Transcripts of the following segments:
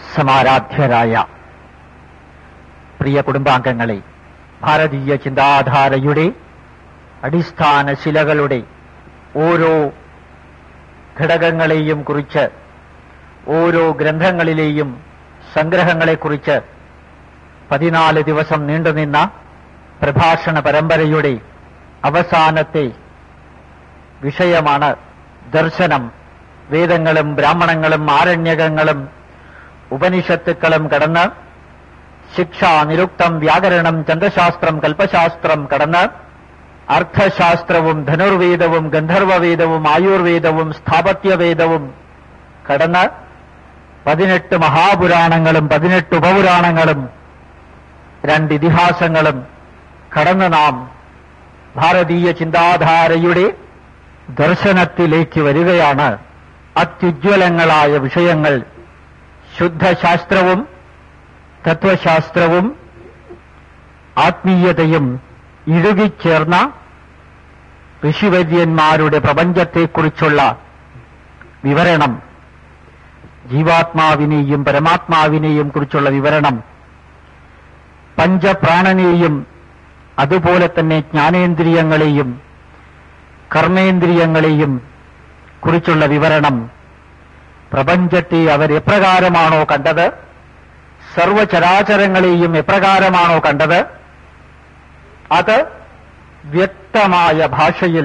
സമാരാധ്യരായ പ്രിയ കുടുംബാംഗങ്ങളെ ഭാരതീയ ചിന്താധാരയുടെ അടിസ്ഥാന ശിലകളുടെ ഓരോ ഘടകങ്ങളെയും കുറിച്ച് ഓരോ ഗ്രന്ഥങ്ങളിലെയും സംഗ്രഹങ്ങളെക്കുറിച്ച് പതിനാല് ദിവസം നീണ്ടുനിന്ന പ്രഭാഷണ പരമ്പരയുടെ അവസാനത്തെ വിഷയമാണ് ദർശനം വേദങ്ങളും ബ്രാഹ്മണങ്ങളും ആരണ്യകങ്ങളും ഉപനിഷത്തുക്കളും കടന്ന് ശിക്ഷ നിരുക്തം വ്യാകരണം ചന്ദ്രശാസ്ത്രം കൽപ്പശാസ്ത്രം കടന്ന് അർത്ഥശാസ്ത്രവും ധനുർവേദവും ഗന്ധർവവേദവും ആയുർവേദവും സ്ഥാപത്യവേദവും കടന്ന് പതിനെട്ട് മഹാപുരാണങ്ങളും പതിനെട്ട് ഉപപുരാണങ്ങളും രണ്ട് ഇതിഹാസങ്ങളും കടന്ന് നാം ഭാരതീയ ചിന്താധാരയുടെ ദർശനത്തിലേക്ക് വരികയാണ് അത്യുജ്വലങ്ങളായ വിഷയങ്ങൾ ശുദ്ധശാസ്ത്രവും തത്വശാസ്ത്രവും ആത്മീയതയും ഇഴുകിച്ചേർന്ന ഋഷിവര്യന്മാരുടെ പ്രപഞ്ചത്തെക്കുറിച്ചുള്ള വിവരണം ജീവാത്മാവിനെയും പരമാത്മാവിനെയും കുറിച്ചുള്ള വിവരണം പഞ്ചപ്രാണനെയും അതുപോലെ തന്നെ ജ്ഞാനേന്ദ്രിയങ്ങളെയും കർമ്മേന്ദ്രിയങ്ങളെയും കുറിച്ചുള്ള വിവരണം പ്രപഞ്ചത്തെ അവരെപ്രകാരമാണോ കണ്ടത് സർവചരാചരങ്ങളെയും എപ്രകാരമാണോ കണ്ടത് അത് വ്യക്തമായ ഭാഷയിൽ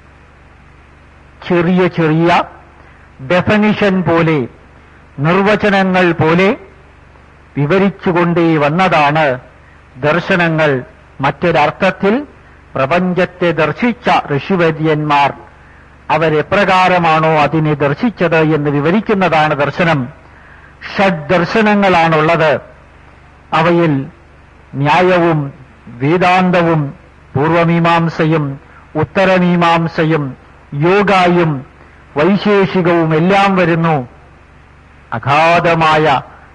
ചെറിയ ചെറിയ ഡെഫനിഷൻ പോലെ നിർവചനങ്ങൾ പോലെ വിവരിച്ചുകൊണ്ടേ വന്നതാണ് ദർശനങ്ങൾ മറ്റൊരർത്ഥത്തിൽ പ്രപഞ്ചത്തെ ദർശിച്ച ഋഷിവര്യന്മാർ അവരെപ്രകാരമാണോ അതിനെ ദർശിച്ചത് എന്ന് വിവരിക്കുന്നതാണ് ദർശനം ഷഡ് ദർശനങ്ങളാണുള്ളത് അവയിൽ ന്യായവും വേദാന്തവും പൂർവമീമാംസയും ഉത്തരമീമാംസയും യോഗായും വൈശേഷികവും എല്ലാം വരുന്നു അഗാധമായ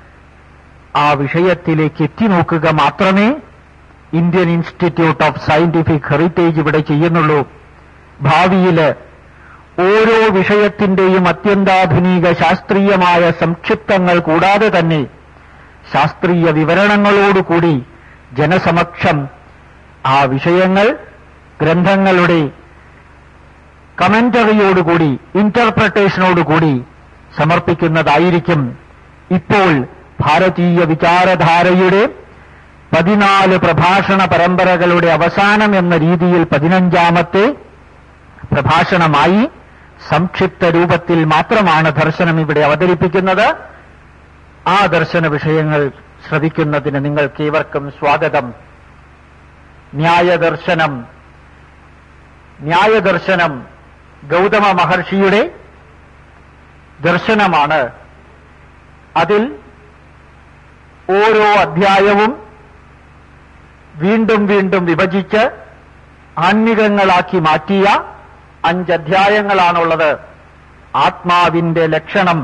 ആ വിഷയത്തിലേക്ക് എത്തിനോക്കുക മാത്രമേ Indian institute of scientific heritage ഇവിടെ ചെയ്യുന്നുള്ളൂ ഭാവിയില് ഓരോ വിഷയത്തിന്റെയും അത്യന്താധുനിക ശാസ്ത്രീയമായ സംക്ഷിപ്തങ്ങൾ കൂടാതെ തന്നെ ശാസ്ത്രീയ വിവരണങ്ങളോടുകൂടി ജനസമക്ഷം ആ വിഷയങ്ങൾ ഗ്രന്ഥങ്ങളുടെ കമന്ററിയോടുകൂടി ഇന്റർപ്രട്ടേഷനോടുകൂടി സമർപ്പിക്കുന്നതായിരിക്കും ഇപ്പോൾ ഭാരതീയ വിചാരധാരയുടെ പതിനാല് പ്രഭാഷണ പരമ്പരകളുടെ അവസാനം എന്ന രീതിയിൽ പതിനഞ്ചാമത്തെ പ്രഭാഷണമായി സംക്ഷിപ്ത രൂപത്തിൽ മാത്രമാണ് ദർശനം ഇവിടെ അവതരിപ്പിക്കുന്നത് ആ ദർശന വിഷയങ്ങൾ ശ്രവിക്കുന്നതിന് നിങ്ങൾക്കേവർക്കും സ്വാഗതം ന്യായദർശനം ന്യായദർശനം ഗൗതമ മഹർഷിയുടെ ദർശനമാണ് അതിൽ ഓരോ അധ്യായവും വീണ്ടും വീണ്ടും വിഭജിച്ച് ആത്മികങ്ങളാക്കി മാറ്റിയ അഞ്ചധ്യായങ്ങളാണുള്ളത് ആത്മാവിന്റെ ലക്ഷണം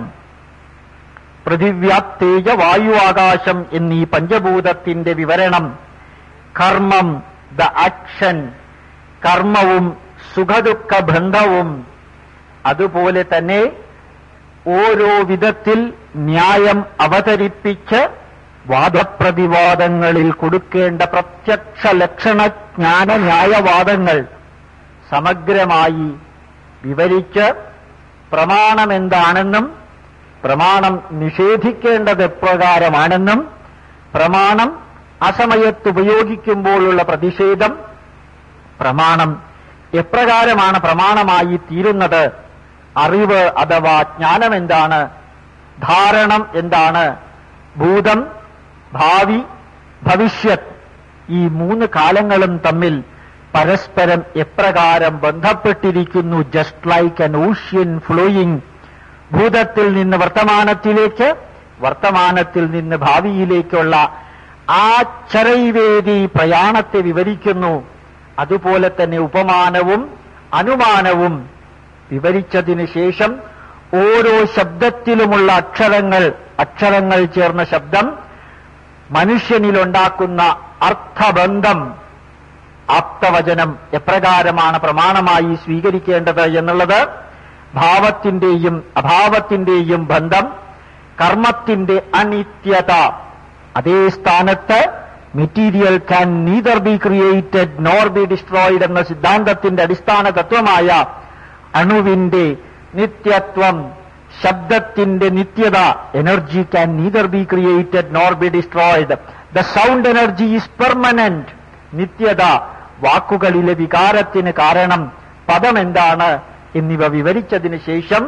പൃഥിവ്യാപ്തേജ വായു ആകാശം എന്നീ പഞ്ചഭൂതത്തിന്റെ വിവരണം കർമ്മം ദ ആക്ഷൻ കർമ്മവും സുഖദുഃഖ ബന്ധവും അതുപോലെ തന്നെ ഓരോ വിധത്തിൽ ന്യായം അവതരിപ്പിച്ച് വാദപ്രതിവാദങ്ങളിൽ കൊടുക്കേണ്ട പ്രത്യക്ഷ ലക്ഷണ ജ്ഞാന ന്യായവാദങ്ങൾ സമഗ്രമായി വിവരിച്ച് പ്രമാണം എന്താണെന്നും പ്രമാണം നിഷേധിക്കേണ്ടത് എപ്രകാരമാണെന്നും പ്രമാണം അസമയത്ത് ഉപയോഗിക്കുമ്പോഴുള്ള പ്രതിഷേധം പ്രമാണം എപ്രകാരമാണ് പ്രമാണമായി തീരുന്നത് അറിവ് അഥവാ ജ്ഞാനം എന്താണ് ധാരണം എന്താണ് ഭൂതം ഭാവി ഭവിഷ്യത് ഈ മൂന്ന് കാലങ്ങളും തമ്മിൽ പരസ്പരം എപ്രകാരം ബന്ധപ്പെട്ടിരിക്കുന്നു just like an ocean flowing ഭൂതത്തിൽ നിന്ന് വർത്തമാനത്തിലേക്ക് വർത്തമാനത്തിൽ നിന്ന് ഭാവിയിലേക്കുള്ള ആ ചരൈവേദി പ്രയാണത്തെ വിവരിക്കുന്നു അതുപോലെ തന്നെ ഉപമാനവും അനുമാനവും വിവരിച്ചതിനു ശേഷം ഓരോ ശബ്ദത്തിലുമുള്ള അക്ഷരങ്ങൾ അക്ഷരങ്ങൾ ചേർന്ന ശബ്ദം മനുഷ്യനിലുണ്ടാക്കുന്ന അർത്ഥബന്ധം ആപ്തവചനം എപ്രകാരമാണ് പ്രമാണമായി സ്വീകരിക്കേണ്ടത് എന്നുള്ളത് ഭാവത്തിന്റെയും അഭാവത്തിന്റെയും ബന്ധം കർമ്മത്തിന്റെ അനിത്യത അതേ സ്ഥാനത്ത് material can neither be created nor be destroyed എന്ന സിദ്ധാന്തത്തിന്റെ അടിസ്ഥാന തത്വമായ അണുവിന്റെ നിത്യത്വം ശബ്ദത്തിന്റെ നിത്യത energy can neither be created nor be destroyed the sound energy is permanent നിത്യത വാക്കുകളിലെ വികാരത്തിന് കാരണം പദം എന്താണ് എന്നിവ വിവരിച്ചതിന് ശേഷം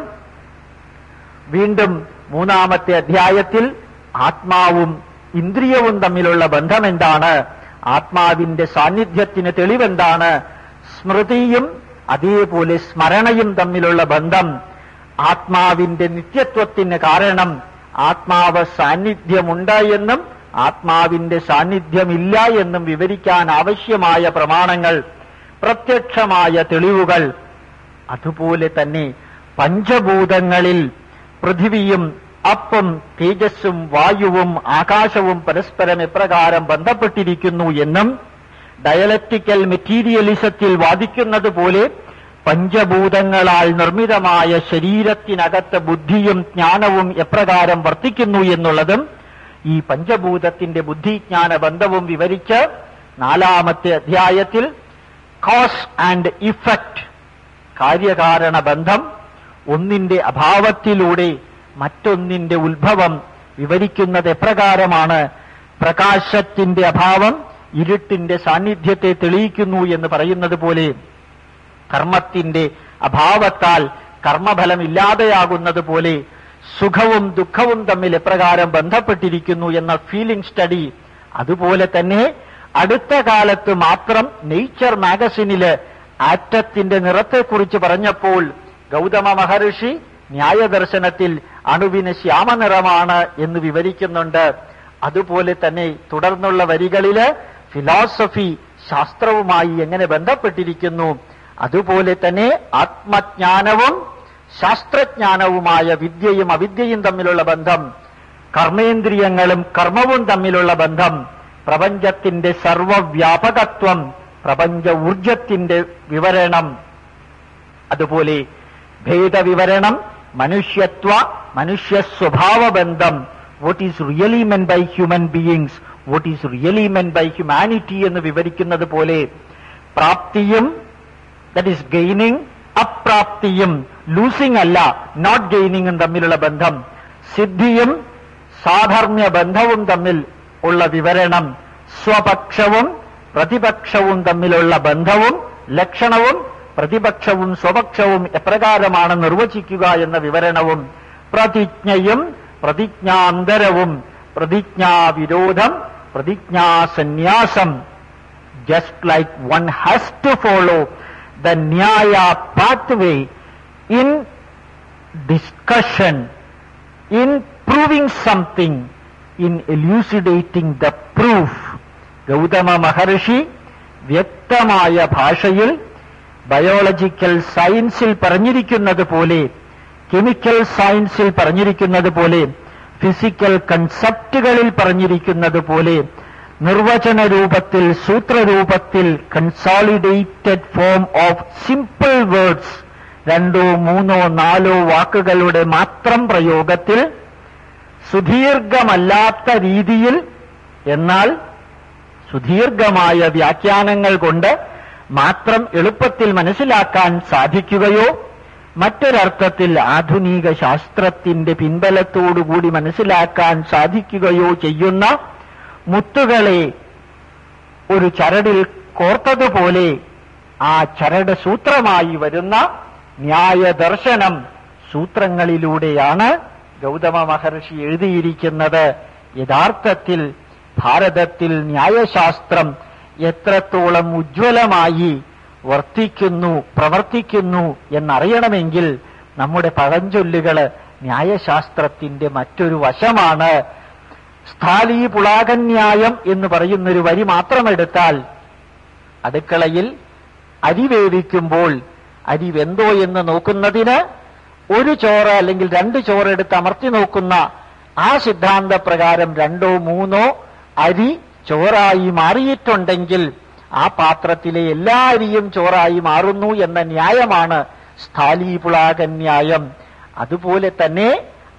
വീണ്ടും മൂന്നാമത്തെ അധ്യായത്തിൽ ആത്മാവും ഇന്ദ്രിയവും തമ്മിലുള്ള ബന്ധം എന്താണ് ആത്മാവിന്റെ സാന്നിധ്യത്തിന് തെളിവെന്താണ് സ്മൃതിയും അതേപോലെ സ്മരണയും തമ്മിലുള്ള ബന്ധം ആത്മാവിന്റെ നിത്യത്വത്തിന് കാരണം ആത്മാവ് സാന്നിധ്യമുണ്ട് എന്നും ആത്മാവിന്റെ സാന്നിധ്യമില്ല എന്നും വിവരിക്കാൻ ആവശ്യമായ പ്രമാണങ്ങൾ പ്രത്യക്ഷമായ തെളിവുകൾ അതുപോലെ തന്നെ പഞ്ചഭൂതങ്ങളിൽ പൃഥിവിയും അപ്പം തേജസ്സും വായുവും ആകാശവും പരസ്പരം എപ്രകാരം ബന്ധപ്പെട്ടിരിക്കുന്നു എന്നും ഡയലക്റ്റിക്കൽ മെറ്റീരിയലിസത്തിൽ വാദിക്കുന്നത് പോലെ പഞ്ചഭൂതങ്ങളാൽ നിർമ്മിതമായ ശരീരത്തിനകത്ത് ബുദ്ധിയും ജ്ഞാനവും എപ്രകാരം വർത്തിക്കുന്നു എന്നുള്ളതും ഈ പഞ്ചഭൂതത്തിന്റെ ബുദ്ധിജ്ഞാന ബന്ധവും വിവരിച്ച് നാലാമത്തെ അധ്യായത്തിൽ കോസ് ആൻഡ് ഇഫക്റ്റ് കാര്യകാരണ ബന്ധം ഒന്നിന്റെ അഭാവത്തിലൂടെ മറ്റൊന്നിന്റെ ഉത്ഭവം വിവരിക്കുന്നത് എപ്രകാരമാണ് പ്രകാശത്തിന്റെ അഭാവം ഇരുട്ടിന്റെ സാന്നിധ്യത്തെ തെളിയിക്കുന്നു എന്ന് പറയുന്നത് പോലെ കർമ്മത്തിന്റെ അഭാവത്താൽ കർമ്മഫലം ഇല്ലാതെയാകുന്നത് പോലെ സുഖവും ദുഃഖവും തമ്മിൽ എപ്രകാരം ബന്ധപ്പെട്ടിരിക്കുന്നു എന്ന ഫീലിംഗ് സ്റ്റഡി അതുപോലെ തന്നെ അടുത്ത കാലത്ത് മാത്രം നേച്ചർ മാഗസിനില് ആറ്റത്തിന്റെ നിറത്തെക്കുറിച്ച് പറഞ്ഞപ്പോൾ ഗൗതമ മഹർഷി ന്യായദർശനത്തിൽ അണുവിന് ശ്യാമനിറമാണ് എന്ന് വിവരിക്കുന്നുണ്ട് അതുപോലെ തന്നെ തുടർന്നുള്ള വരികളില് ഫിലോസഫി ശാസ്ത്രവുമായി എങ്ങനെ ബന്ധപ്പെട്ടിരിക്കുന്നു അതുപോലെ തന്നെ ആത്മജ്ഞാനവും ശാസ്ത്രജ്ഞാനവുമായ വിദ്യയും അവിദ്യയും തമ്മിലുള്ള ബന്ധം കർമ്മേന്ദ്രിയങ്ങളും കർമ്മവും തമ്മിലുള്ള ബന്ധം പ്രപഞ്ചത്തിന്റെ സർവവ്യാപകത്വം പ്രപഞ്ച ഊർജത്തിന്റെ വിവരണം അതുപോലെ ഭേദവിവരണം മനുഷ്യത്വ മനുഷ്യ സ്വഭാവ ബന്ധം what is really meant by human beings what is really meant by humanity എന്ന് വിവരിക്കുന്നത് പോലെ പ്രാപ്തിയും ദറ്റ് ഈസ് ഗെയിനിങ് അപ്രാപ്തിയും ലൂസിംഗ് അല്ല നോട്ട് ഗെയിനിങ്ങും തമ്മിലുള്ള ബന്ധം സിദ്ധിയും സാധർമ്മ്യ ബന്ധവും തമ്മിൽ ഉള്ള വിവരണം സ്വപക്ഷവും പ്രതിപക്ഷവും തമ്മിലുള്ള ബന്ധവും ലക്ഷണവും പ്രതിപക്ഷവും സ്വപക്ഷവും എപ്രകാരമാണ് നിർവചിക്കുക എന്ന വിവരണവും പ്രതിജ്ഞയും പ്രതിജ്ഞാന്തരവും പ്രതിജ്ഞാവിരോധം പ്രതിജ്ഞാസന്യാസം just like one has to follow the Nyaya pathway in discussion, in proving something, in elucidating the proof. Gautama മഹർഷി വ്യക്തമായ ഭാഷയിൽ ബയോളജിക്കൽ സയൻസിൽ പറഞ്ഞിരിക്കുന്നത് പോലെ കെമിക്കൽ സയൻസിൽ പറഞ്ഞിരിക്കുന്നത് പോലെ ഫിസിക്കൽ കൺസെപ്റ്റുകളിൽ പറഞ്ഞിരിക്കുന്നത് പോലെ നിർവചന രൂപത്തിൽ സൂത്രരൂപത്തിൽ consolidated form of simple words രണ്ടോ മൂന്നോ നാലോ വാക്കുകളുടെ മാത്രം പ്രയോഗത്തിൽ സുദീർഘമല്ലാത്ത രീതിയിൽ എന്നാൽ സുദീർഘമായ വ്യാഖ്യാനങ്ങൾ കൊണ്ട് മാത്രം എളുപ്പത്തിൽ മനസ്സിലാക്കാൻ സാധിക്കുകയോ മറ്റൊരർത്ഥത്തിൽ ആധുനിക ശാസ്ത്രത്തിന്റെ പിൻബലത്തോടുകൂടി മനസ്സിലാക്കാൻ സാധിക്കുകയോ ചെയ്യുന്ന മുത്തുകളെ ഒരു ചരടിൽ കോർത്തതുപോലെ ആ ചരട് സൂത്രമായി വരുന്ന ന്യായദർശനം സൂത്രങ്ങളിലൂടെയാണ് ഗൗതമ മഹർഷി എഴുതിയിരിക്കുന്നത് യഥാർത്ഥത്തിൽ ഭാരതത്തിൽ ന്യായശാസ്ത്രം എത്രത്തോളം ഉജ്ജ്വലമായി വർത്തിക്കുന്നു പ്രവർത്തിക്കുന്നു എന്നറിയണമെങ്കിൽ നമ്മുടെ പഴഞ്ചൊല്ലുകള് ന്യായശാസ്ത്രത്തിന്റെ മറ്റൊരു വശമാണ് സ്ഥാലീ പുളാകന്യായം എന്ന് പറയുന്നൊരു വരി മാത്രമെടുത്താൽ അടുക്കളയിൽ അരി വേവിക്കുമ്പോൾ അരി വെന്തോ എന്ന് നോക്കുന്നതിന് ഒരു ചോറ് അല്ലെങ്കിൽ രണ്ട് ചോറ് എടുത്ത് അമർത്തി നോക്കുന്ന ആ സിദ്ധാന്ത പ്രകാരം രണ്ടോ മൂന്നോ അരി ചോറായി മാറിയിട്ടുണ്ടെങ്കിൽ ആ പാത്രത്തിലെ എല്ലാ അരിയും ചോറായി മാറുന്നു എന്ന ന്യായമാണ് സ്ഥാലീപുളാകന്യായം അതുപോലെ തന്നെ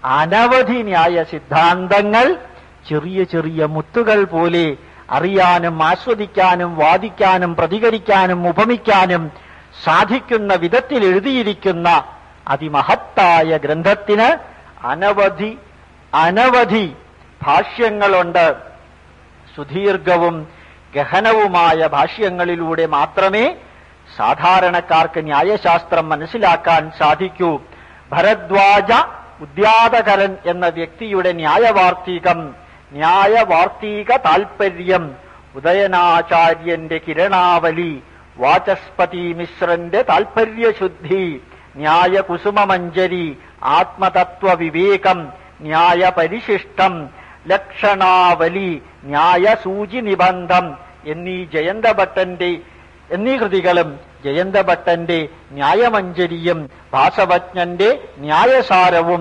അനവധി ന്യായ സിദ്ധാന്തങ്ങൾ ചെറിയ ചെറിയ മുത്തുകൾ പോലെ അറിയാനും ആസ്വദിക്കാനും വാദിക്കാനും പ്രതികരിക്കാനും ഉപമിക്കാനും സാധിക്കുന്ന വിധത്തിൽ എഴുതിയിരിക്കുന്ന അതിമഹത്തായ ഗ്രന്ഥത്തിന് അനവധി അനവധി ഭാഷ്യങ്ങളുണ്ട് സുദീർഘവും ഗഹനവുമായ ഭാഷ്യങ്ങളിലൂടെ മാത്രമേ സാധാരണക്കാർക്ക് ന്യായശാസ്ത്രം മനസ്സിലാക്കാൻ സാധിക്കൂ ഭരദ്വാജ ഉദ്യാതകരൻ എന്ന വ്യക്തിയുടെ ന്യായവാർത്തികം ന്യായവാർത്തിക താൽപര്യം ഉദയനാചാര്യന്റെ കിരണാവലി വാചസ്പതി മിശ്രന്റെ താൽപര്യശുദ്ധി ന്യായ കുസുമമഞ്ജരി ആത്മതത്വ വിവേകം ന്യായ പരിശിഷ്ടം ലക്ഷണാവലി ന്യായ സൂചി നിബന്ധം എന്നീ ജയന്തഭട്ടന്റെ എന്നീ കൃതികളും ജയന്തഭട്ടന്റെ ന്യായമഞ്ജരിയും ഭാസവജ്ഞന്റെ ന്യായസാരവും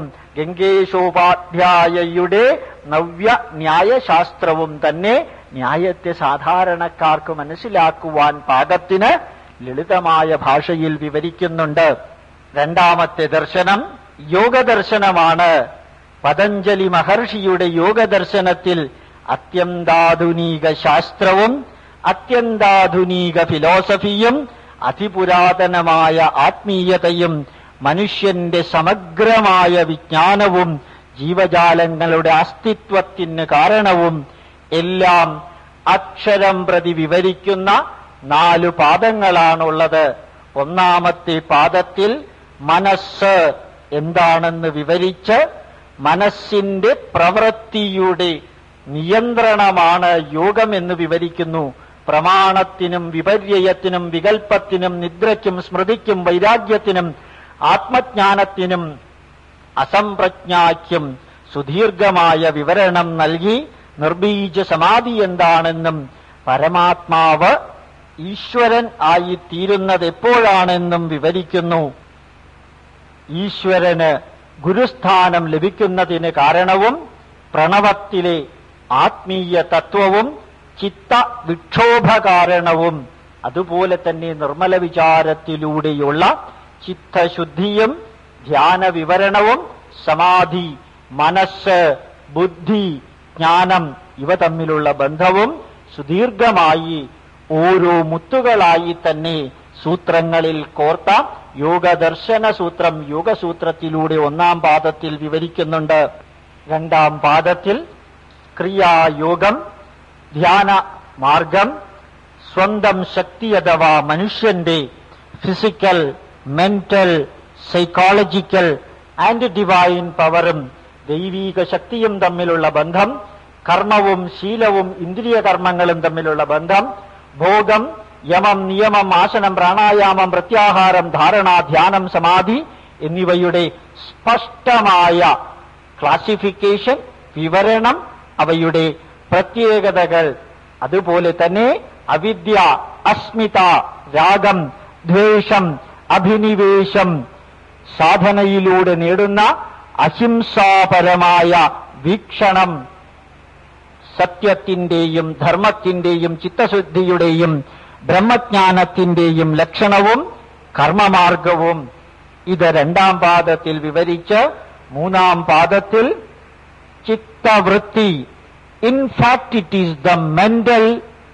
ഗംഗേശോപാധ്യായയുടെ നവ്യ ന്യായശാസ്ത്രവും തന്നെ ന്യായത്തെ സാധാരണക്കാർക്ക് മനസ്സിലാക്കുവാൻ പാകത്തിന് ലളിതമായ ഭാഷയിൽ വിവരിക്കുന്നുണ്ട് രണ്ടാമത്തെ ദർശനം യോഗദർശനമാണ് പതഞ്ജലി മഹർഷിയുടെ യോഗദർശനത്തിൽ അത്യന്താധുനിക ശാസ്ത്രവും അത്യന്താധുനിക ഫിലോസഫിയും അതിപുരാതനമായ ആത്മീയതയും മനുഷ്യന്റെ സമഗ്രമായ വിജ്ഞാനവും ജീവജാലങ്ങളുടെ അസ്തിത്വത്തിന് കാരണവും എല്ലാം അക്ഷരം പ്രതി വിവരിക്കുന്ന നാലു പാദങ്ങളാണുള്ളത് ഒന്നാമത്തെ പാദത്തിൽ മനസ്സ് എന്താണെന്ന് വിവരിച്ച് മനസ്സിന്റെ പ്രവൃത്തിയുടെ നിയന്ത്രണമാണ് യോഗം എന്ന് വിവരിക്കുന്നു പ്രമാണത്തിനും വിപര്യയത്തിനും വികൽപ്പത്തിനും നിദ്രയ്ക്കും സ്മൃതിക്കും വൈരാഗ്യത്തിനും ആത്മജ്ഞാനത്തിനും അസംപ്രജ്ഞായ്ക്കും സുദീർഘമായ വിവരണം നൽകി നിർബീജ സമാധി എന്താണെന്നും പരമാത്മാവ് ഈശ്വരൻ ആയി തീരുന്നത് എപ്പോഴാണെന്നും വിവരിക്കുന്നു ഈശ്വരന് ഗുരുസ്ഥാനം ലഭിക്കുന്നതിന് കാരണവും പ്രണവത്തിലെ ആത്മീയ തത്വവും ചിത്ത വിക്ഷോഭകാരണവും അതുപോലെ തന്നെ നിർമ്മല വിചാരത്തിലൂടെയുള്ള ചിത്തശുദ്ധിയും ധ്യാന വിവരണവും സമാധി മനസ്സ് ബുദ്ധി ജ്ഞാനം ഇവ തമ്മിലുള്ള ബന്ധവും സുദീർഘമായി ഓരോ മുത്തുകളായി തന്നെ സൂത്രങ്ങളിൽ കോർത്ത യോഗദർശന സൂത്രം യോഗസൂത്രത്തിലൂടെ ഒന്നാം പാദത്തിൽ വിവരിക്കുന്നുണ്ട് രണ്ടാം പാദത്തിൽ ക്രിയായോഗം ധ്യാന മാർഗം സ്വന്തം ശക്തി അഥവാ മനുഷ്യന്റെ physical mental psychological and divine പവറും ദൈവീക ശക്തിയും തമ്മിലുള്ള ബന്ധം കർമ്മവും ശീലവും ഇന്ദ്രിയ കർമ്മങ്ങളും തമ്മിലുള്ള ബന്ധം ഭോഗം യമം നിയമം ആസനം പ്രാണായാമം പ്രത്യാഹാരം ധാരണ ധ്യാനം സമാധി എന്നിവയുടെ സ്പഷ്ടമായ ക്ലാസിഫിക്കേഷൻ വിവരണം അവയുടെ പ്രത്യേകതകൾ അതുപോലെ തന്നെ അവിദ്യ അസ്മിത രാഗം ദ്വേഷം അഭിനിവേശം സാധനയിലൂടെ നേടുന്ന അഹിംസാപരമായ വീക്ഷണം സത്യത്തിന്റെയും ധർമ്മത്തിന്റെയും ചിത്തശുദ്ധിയുടെയും ബ്രഹ്മജ്ഞാനത്തിന്റെയും ലക്ഷണവും കർമ്മമാർഗവും ഇത് രണ്ടാം പാദത്തിൽ വിവരിച്ച് മൂന്നാം പാദത്തിൽ ചിത്തവൃത്തി in fact it is the mental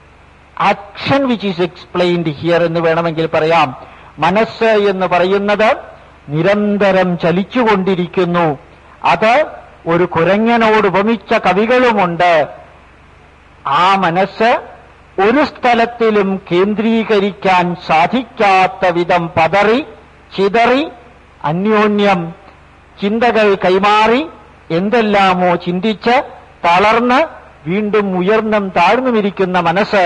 action which is explained here എന്ന് വേണമെങ്കിൽ പറയാം മനസ്സ് എന്ന് പറയുന്നത് നിരന്തരം ചലിച്ചുകൊണ്ടിരിക്കുന്നു അത് ഒരു കുരങ്ങനോട് ഉപമിച്ച കവികളുമുണ്ട് ആ മനസ്സ് ഒരു സ്ഥലത്തിലും കേന്ദ്രീകരിക്കാൻ സാധിക്കാത്ത വിധം പതറി ചിതറി അന്യോന്യം ചിന്തകൾ കൈമാറി എന്തെല്ലാമോ ചിന്തിച്ച് തളർന്ന് വീണ്ടും ഉയർന്നും താഴ്ന്നുമിരിക്കുന്ന മനസ്സ്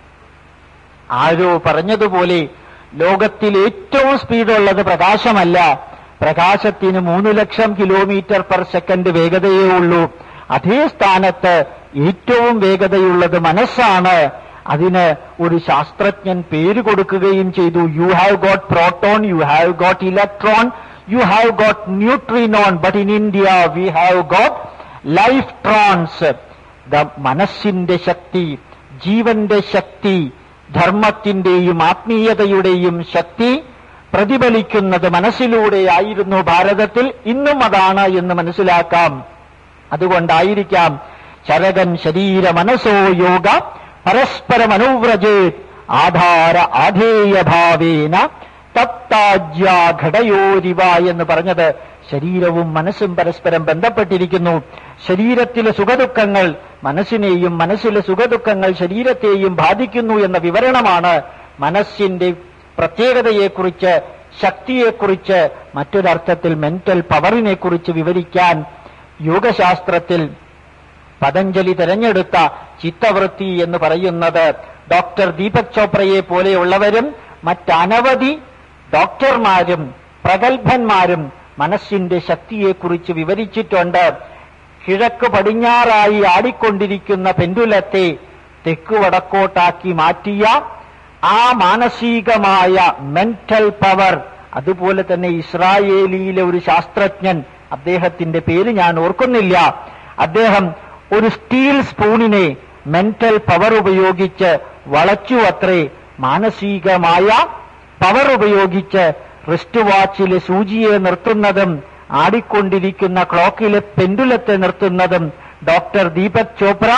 ആരോ പറഞ്ഞതുപോലെ ലോകത്തിൽ ഏറ്റവും സ്പീഡുള്ളത് പ്രകാശമല്ല പ്രകാശത്തിന് മൂന്ന് ലക്ഷം കിലോമീറ്റർ പെർ സെക്കൻഡ് വേഗതയേ ഉള്ളൂ അതേ സ്ഥാനത്ത് ഏറ്റവും വേഗതയുള്ളത് മനസ്സാണ് അതിന് ഒരു ശാസ്ത്രജ്ഞൻ പേര് കൊടുക്കുകയും ചെയ്തു you have got proton you have got electron you have got neutron but in India we have got lifetrons the മനസ്സിന്റെ ശക്തി ജീവന്റെ ശക്തി ധർമ്മത്തിന്റെയും ആത്മീയതയുടെയും ശക്തി പ്രതിഫലിക്കുന്നത് മനസ്സിലൂടെയായിരുന്നു ഭാരതത്തിൽ ഇന്നും അതാണ് എന്ന് മനസ്സിലാക്കാം അതുകൊണ്ടായിരിക്കാം ചരകൻ ശരീര മനസ്സോ യോഗ പരസ്പരം അനുവ്രജേത് ആധാര ആധേയഭാവേന തത്താജ്യ ഘടയോരിവ എന്ന് പറഞ്ഞത് ശരീരവും മനസ്സും പരസ്പരം ബന്ധപ്പെട്ടിരിക്കുന്നു ശരീരത്തിലെ സുഖദുഃഖങ്ങൾ മനസ്സിനെയും മനസ്സിലെ സുഖദുഃഖങ്ങൾ ശരീരത്തെയും ബാധിക്കുന്നു എന്ന വിവരണമാണ് മനസ്സിന്റെ പ്രത്യേകതയെക്കുറിച്ച് ശക്തിയെക്കുറിച്ച് മറ്റൊരർത്ഥത്തിൽ മെന്റൽ പവറിനെ കുറിച്ച് വിവരിക്കാൻ യോഗശാസ്ത്രത്തിൽ പതഞ്ജലി തെരഞ്ഞെടുത്ത ചിത്തവൃത്തി എന്ന് പറയുന്നത് ഡോക്ടർ ദീപക് ചോപ്രയെ പോലെയുള്ളവരും മറ്റനവധി ഡോക്ടർമാരും പ്രഗത്ഭന്മാരും മനസ്സിന്റെ ശക്തിയെക്കുറിച്ച് വിവരിച്ചിട്ടുണ്ട് കിഴക്ക് പടിഞ്ഞാറായി ആടിക്കൊണ്ടിരിക്കുന്ന പെൻഡുലത്തെ തെക്കു വടക്കോട്ടാക്കി മാറ്റിയ ആ മാനസികമായ മെന്റൽ പവർ അതുപോലെ തന്നെ ഇസ്രായേലിയിലെ ഒരു ശാസ്ത്രജ്ഞൻ അദ്ദേഹത്തിന്റെ പേര് ഞാൻ ഓർക്കുന്നില്ല അദ്ദേഹം ഒരു സ്റ്റീൽ സ്പൂണിനെ മെന്റൽ പവർ ഉപയോഗിച്ച് വളച്ചു അത്രേ മാനസികമായ പവർ ഉപയോഗിച്ച് റിസ്റ്റ് വാച്ചിലെ സൂചിയെ നിർത്തുന്നതും ആടിക്കൊണ്ടിരിക്കുന്ന ക്ലോക്കിലെ പെൻഡുലത്തെ നിർത്തുന്നതും ഡോക്ടർ ദീപക് ചോപ്ര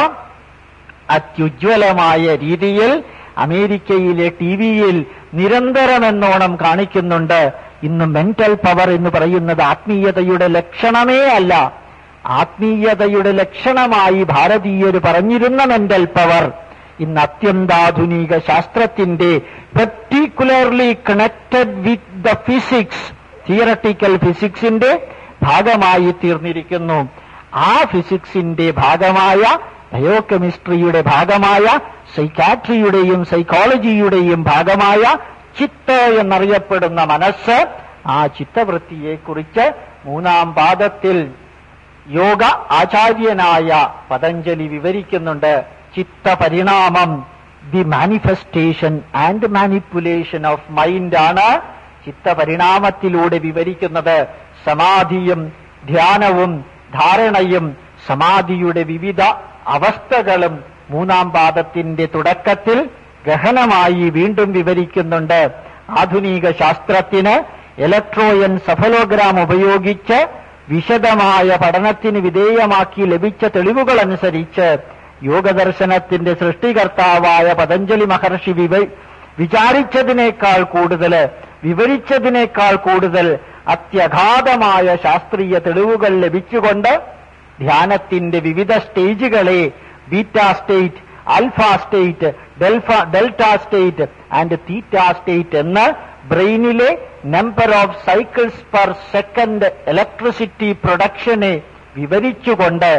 അത്യുജ്വലമായ രീതിയിൽ അമേരിക്കയിലെ ടി വിയിൽ നിരന്തരമെന്നോണം കാണിക്കുന്നുണ്ട് ഇന്ന് മെന്റൽ പവർ എന്ന് പറയുന്നത് ആത്മീയതയുടെ ലക്ഷണമേ അല്ല ആത്മീയതയുടെ ലക്ഷണമായി ഭാരതീയർ പറഞ്ഞിരുന്ന മെന്റൽ പവർ ഇന്ന് അത്യന്താധുനിക ശാസ്ത്രത്തിന്റെ particularly connected with the physics theoretical ഫിസിക്സിന്റെ ഭാഗമായി തീർന്നിരിക്കുന്നു ആ ഫിസിക്സിന്റെ ഭാഗമായ ബയോകെമിസ്ട്രിയുടെ ഭാഗമായ സൈക്കാട്രിയുടെയും സൈക്കോളജിയുടെയും ഭാഗമായ ചിത്ത എന്നറിയപ്പെടുന്ന മനസ്സ് ആ ചിത്തവൃത്തിയെക്കുറിച്ച് മൂന്നാം പാദത്തിൽ യോഗ ആചാര്യനായ പതഞ്ജലി വിവരിക്കുന്നുണ്ട് ചിത്തപരിണാമം the manifestation and manipulation of mind ആണ് ചിത്തപരിണാമത്തിലൂടെ വിവരിക്കുന്നത് സമാധിയും ധ്യാനവും ധാരണയും സമാധിയുടെ വിവിധ അവസ്ഥകളും മൂന്നാം പാദത്തിന്റെ തുടക്കത്തിൽ ഗഹനമായി വീണ്ടും വിവരിക്കുന്നുണ്ട് ആധുനിക ശാസ്ത്രത്തിന് ഇലക്ട്രോയൻ സഫലോഗ്രാം ഉപയോഗിച്ച് വിശദമായ പഠനത്തിന് വിധേയമാക്കി ലഭിച്ച തെളിവുകൾ അനുസരിച്ച് യോഗദർശനത്തിന്റെ സൃഷ്ടികർത്താവായ പതഞ്ജലി മഹർഷി വിവ വിചാരിച്ചതിനേക്കാൾ കൂടുതൽ വിവരിച്ചതിനേക്കാൾ കൂടുതൽ അത്യഗാധമായ ശാസ്ത്രീയ തെളിവുകൾ ലഭിച്ചുകൊണ്ട് ധ്യാനത്തിന്റെ വിവിധ സ്റ്റേജുകളെ beta state alpha state delta delta state and theta state എന്ന് ബ്രെയിനിലെ number of cycles per second electricity പ്രൊഡക്ഷനെ വിവരിച്ചുകൊണ്ട്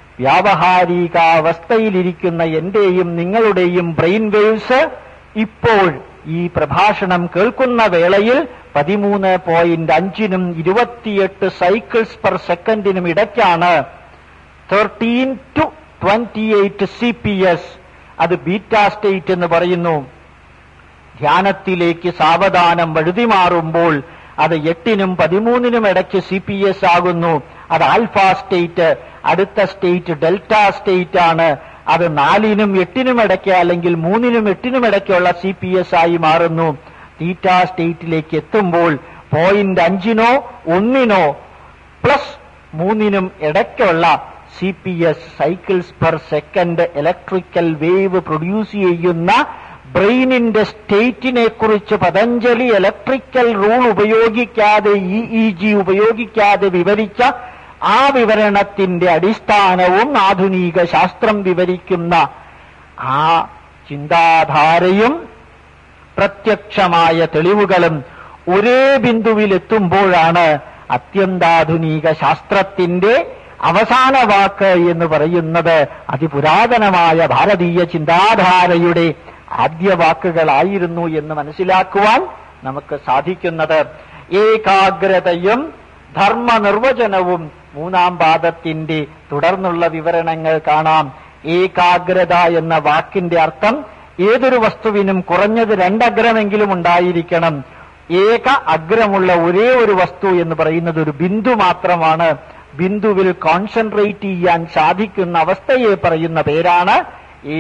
വ്യാവഹാരികാവസ്ഥയിലിരിക്കുന്ന എന്റെയും നിങ്ങളുടെയും ബ്രെയിൻ വേവ്സ് ഇപ്പോൾ ഈ പ്രഭാഷണം കേൾക്കുന്ന വേളയിൽ പതിമൂന്ന് പോയിന്റ് അഞ്ചിനും ഇരുപത്തിയെട്ട് സൈക്കിൾസ് പെർ സെക്കൻഡിനും ഇടയ്ക്കാണ് thirteen to twenty eight C P S അത് ബീറ്റ സ്റ്റേറ്റ് എന്ന് പറയുന്നു ധ്യാനത്തിലേക്ക് സാവധാനം വഴുതിമാറുമ്പോൾ അത് എട്ടിനും പതിമൂന്നിനും ഇടയ്ക്ക് സി പി എസ് ആകുന്നു അത് ആൽഫ സ്റ്റേറ്റ് അടുത്ത സ്റ്റേറ്റ് ഡെൽറ്റ സ്റ്റേറ്റ് ആണ് അത് നാലിനും എട്ടിനും ഇടയ്ക്ക് അല്ലെങ്കിൽ മൂന്നിനും എട്ടിനും ഇടയ്ക്കുള്ള സി പി എസ് ആയി മാറുന്നു തീറ്റ സ്റ്റേറ്റിലേക്ക് എത്തുമ്പോൾ പോയിന്റ് അഞ്ചിനോ ഒന്നിനോ പ്ലസ് മൂന്നിനും ഇടയ്ക്കുള്ള C P S cycles per second electrical wave produce ചെയ്യുന്ന ബ്രെയിനിന്റെ സ്റ്റേറ്റിനെ കുറിച്ച് പതഞ്ജലി ഇലക്ട്രിക്കൽ റൂൾ ഉപയോഗിക്കാതെ ഇ ഇ ജി ഉപയോഗിക്കാതെ വിവരിച്ച ആ വിവരണത്തിന്റെ അടിസ്ഥാനവും ആധുനിക ശാസ്ത്രം വിവരിക്കുന്ന ആ ചിന്താധാരയും പ്രത്യക്ഷമായ തെളിവുകളും ഒരേ ബിന്ദുവിലെത്തുമ്പോഴാണ് അത്യന്താധുനിക ശാസ്ത്രത്തിന്റെ അവസാന വാക്ക് എന്ന് പറയുന്നത് അതിപുരാതനമായ ഭാരതീയ ചിന്താധാരയുടെ ആദ്യ വാക്കുകളായിരുന്നു എന്ന് മനസ്സിലാക്കുവാൻ നമുക്ക് സാധിക്കുന്നത് ഏകാഗ്രതയും ധർമ്മനിർവചനവും മൂന്നാം പാദത്തിന്റെ തുടർന്നുള്ള വിവരണങ്ങൾ കാണാം ഏകാഗ്രത എന്ന വാക്കിന്റെ അർത്ഥം ഏതൊരു വസ്തുവിനും കുറഞ്ഞത് രണ്ടഗ്രമെങ്കിലും ഉണ്ടായിരിക്കണം ഏക അഗ്രമുള്ള ഒരേ ഒരു വസ്തു എന്ന് പറയുന്നത് ഒരു ബിന്ദു മാത്രമാണ് ബിന്ദുവിൽ കോൺസെൻട്രേറ്റ് ചെയ്യാൻ സാധിക്കുന്ന അവസ്ഥയെ പറയുന്ന പേരാണ്